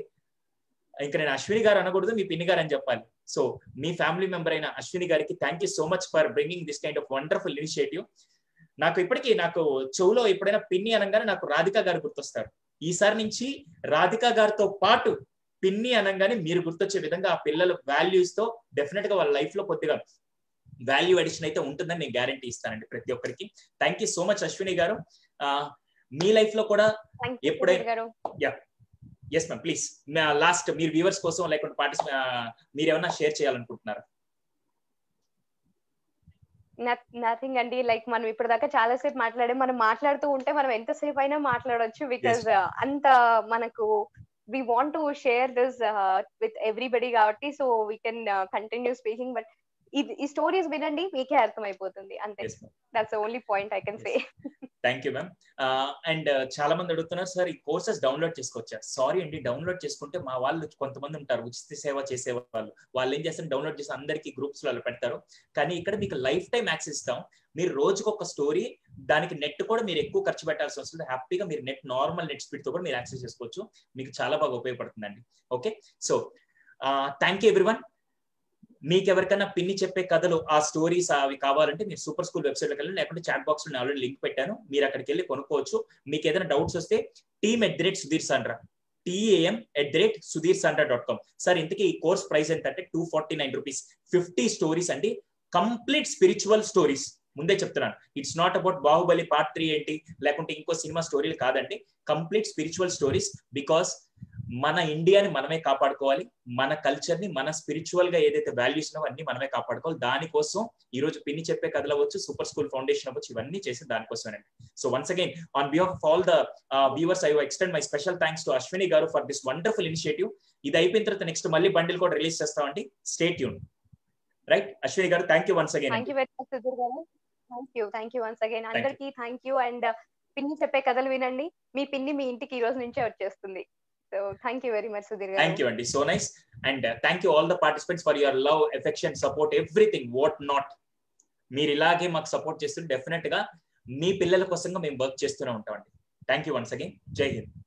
ఇంకా నేను అశ్విని గారు అనకూడదు మీ పిన్ని గారు అని చెప్పాలి సో మీ ఫ్యామిలీ మెంబర్ అయిన అశ్విని గారికి thank you so much for bringing this kind of wonderful initiative నాకు ఇప్పటికీ నాకు చెవులో ఎప్పుడైనా పిన్ని అనగానే నాకు రాధిక గారు గుర్తొస్తారు ఈసారి నుంచి రాధిక గారితో పాటు పిన్ని అనగానే మీరు గుర్తొచ్చే విధంగా ఆ పిల్లల వాల్యూస్ తో డెఫినెట్ గా వాళ్ళ లైఫ్ లో కొద్దిగా వాల్యూ అడిషన్ అయితే ఉంటుందని నేను గ్యారంటీ ఇస్తానండి ప్రతి ఒక్కరికి thank you so much Ashwini గారు మీ లైఫ్ లో కూడా ఎప్పుడైనా ఎస్ మ్యామ్ ప్లీజ్ లాస్ట్ మీరు వ్యూవర్స్ కోసం లేకుంటే పార్టిసిపే మీరు ఏమన్నా షేర్ చేయాలనుకుంటున్నారా నథింగ్ అండి లైక్ మనం ఇప్పటిదాకా చాలా సేపు మాట్లాడే మనం మాట్లాడుతూ ఉంటే మనం ఎంతసేపు అయినా మాట్లాడవచ్చు బికాస్ అంత మనకు we want to share this uh, with everybody కాబట్టి so we can continue speaking but ఈ స్టోరీస్ వినండి మీకే అర్థమైపోతుంది అంతే that's only point I can say thank you ma'am and చాలా మంది అడుగుతున్నారు సార్ ఈ కోర్సెస్ డౌన్లోడ్ చేసుకోవచ్చా సారీ అండి డౌన్లోడ్ చేసుకుంటే మా వాళ్ళు కొంతమంది ఉంటారు ఉచిత సేవ చేసే వాళ్ళు వాళ్ళు ఏం చేస్తారు డౌన్లోడ్ చేసి అందరికి గ్రూప్స్ లో పెడతారు కానీ ఇక్కడ మీకు లైఫ్ టైం యాక్సెస్ ఇస్తాం మీరు రోజుకు ఒక స్టోరీ దానికి నెట్ కూడా మీరు ఎక్కువ ఖర్చు పెట్టాల్సి వస్తుంది హ్యాపీగా మీరు నెట్ నార్మల్ నెట్ స్పీడ్ తో కూడా మీరు యాక్సెస్ చేసుకోవచ్చు మీకు చాలా బాగా ఉపయోగపడుతుందండి okay so thank you everyone మీకు ఎవరికైనా పిన్ని చెప్పే కథలు ఆ స్టోరీస్ అవి కావాలంటే మీరు సూపర్ స్కూల్ వెబ్సైట్ లోకి వెళ్ళి లేకుంటే చాట్ బాక్స్ లో ఆల్రెడీ లింక్ పెట్టాను మీరు అక్కడికి వెళ్ళి కొనుక్కోవచ్చు మీకు ఏదైనా డౌట్స్ వస్తే team at the rate Sudheer Sandra T A M at the rate Sudheer Sandra dot com sir ఇంతకీ ఈ కోర్స్ ప్రైస్ ఎంత అంటే two forty nine rupees fifty stories అండి కంప్లీట్ స్పిరిచువల్ స్టోరీస్ ముందే చెప్తున్నాను it's not about Baahubali part three ఏంటి లేకుంటే ఇంకో సినిమా స్టోరీలు కాదండి కంప్లీట్ స్పిరిచువల్ స్టోరీస్ బికాస్ మన ఇండియాని మనమే కాపాడుకోవాలి మన కల్చర్ ని మన స్పిరిచువల్ గా ఏదైతే వాల్యూస్ ఉన్నావో అన్ని మనమే కాపాడుకోవాలి దానికోసం ఈ రోజు పిన్ని చెప్పే కథలు అవ్వచ్చు సూపర్ స్కూల్ ఫౌండేషన్ అవ్వచ్చు ఇవన్నీ చేసి దానికోసమేనండి so once again on behalf of all the viewers I extend my special thanks to Ashwini గారు ఫర్ దిస్ వండర్ఫుల్ ఇనిషియేటివ్ ఇది అయిపోయిన తర్వాత నెక్స్ట్ మళ్ళీ బండిల్ కూడా రిలీజ్ చేస్తామండి స్టేట్ యూన్ రైట్ అశ్విని గారు thank you once again thank you very much Sudheer గారు thank you thank you once again అందరికి థ్యాంక్ యూ అండ్ పిన్ని చెప్పే కథలు వినండి మీ పిన్ని మీ ఇంటికి ఈ రోజు నుంచే వచ్చేస్తుంది so thank you very much Sudheer గారు థ్యాంక్ యూ అండి so nice and thank you all the participants for your love affection support everything what not మీరు ఇలాగే మాకు సపోర్ట్ చేస్తుంటే డెఫినెట్ గా మీ పిల్లల కోసంగా మేము వర్క్ చేస్తూనే ఉంటామండి థ్యాంక్ యూ వన్స్ అగైన్ జై హింద్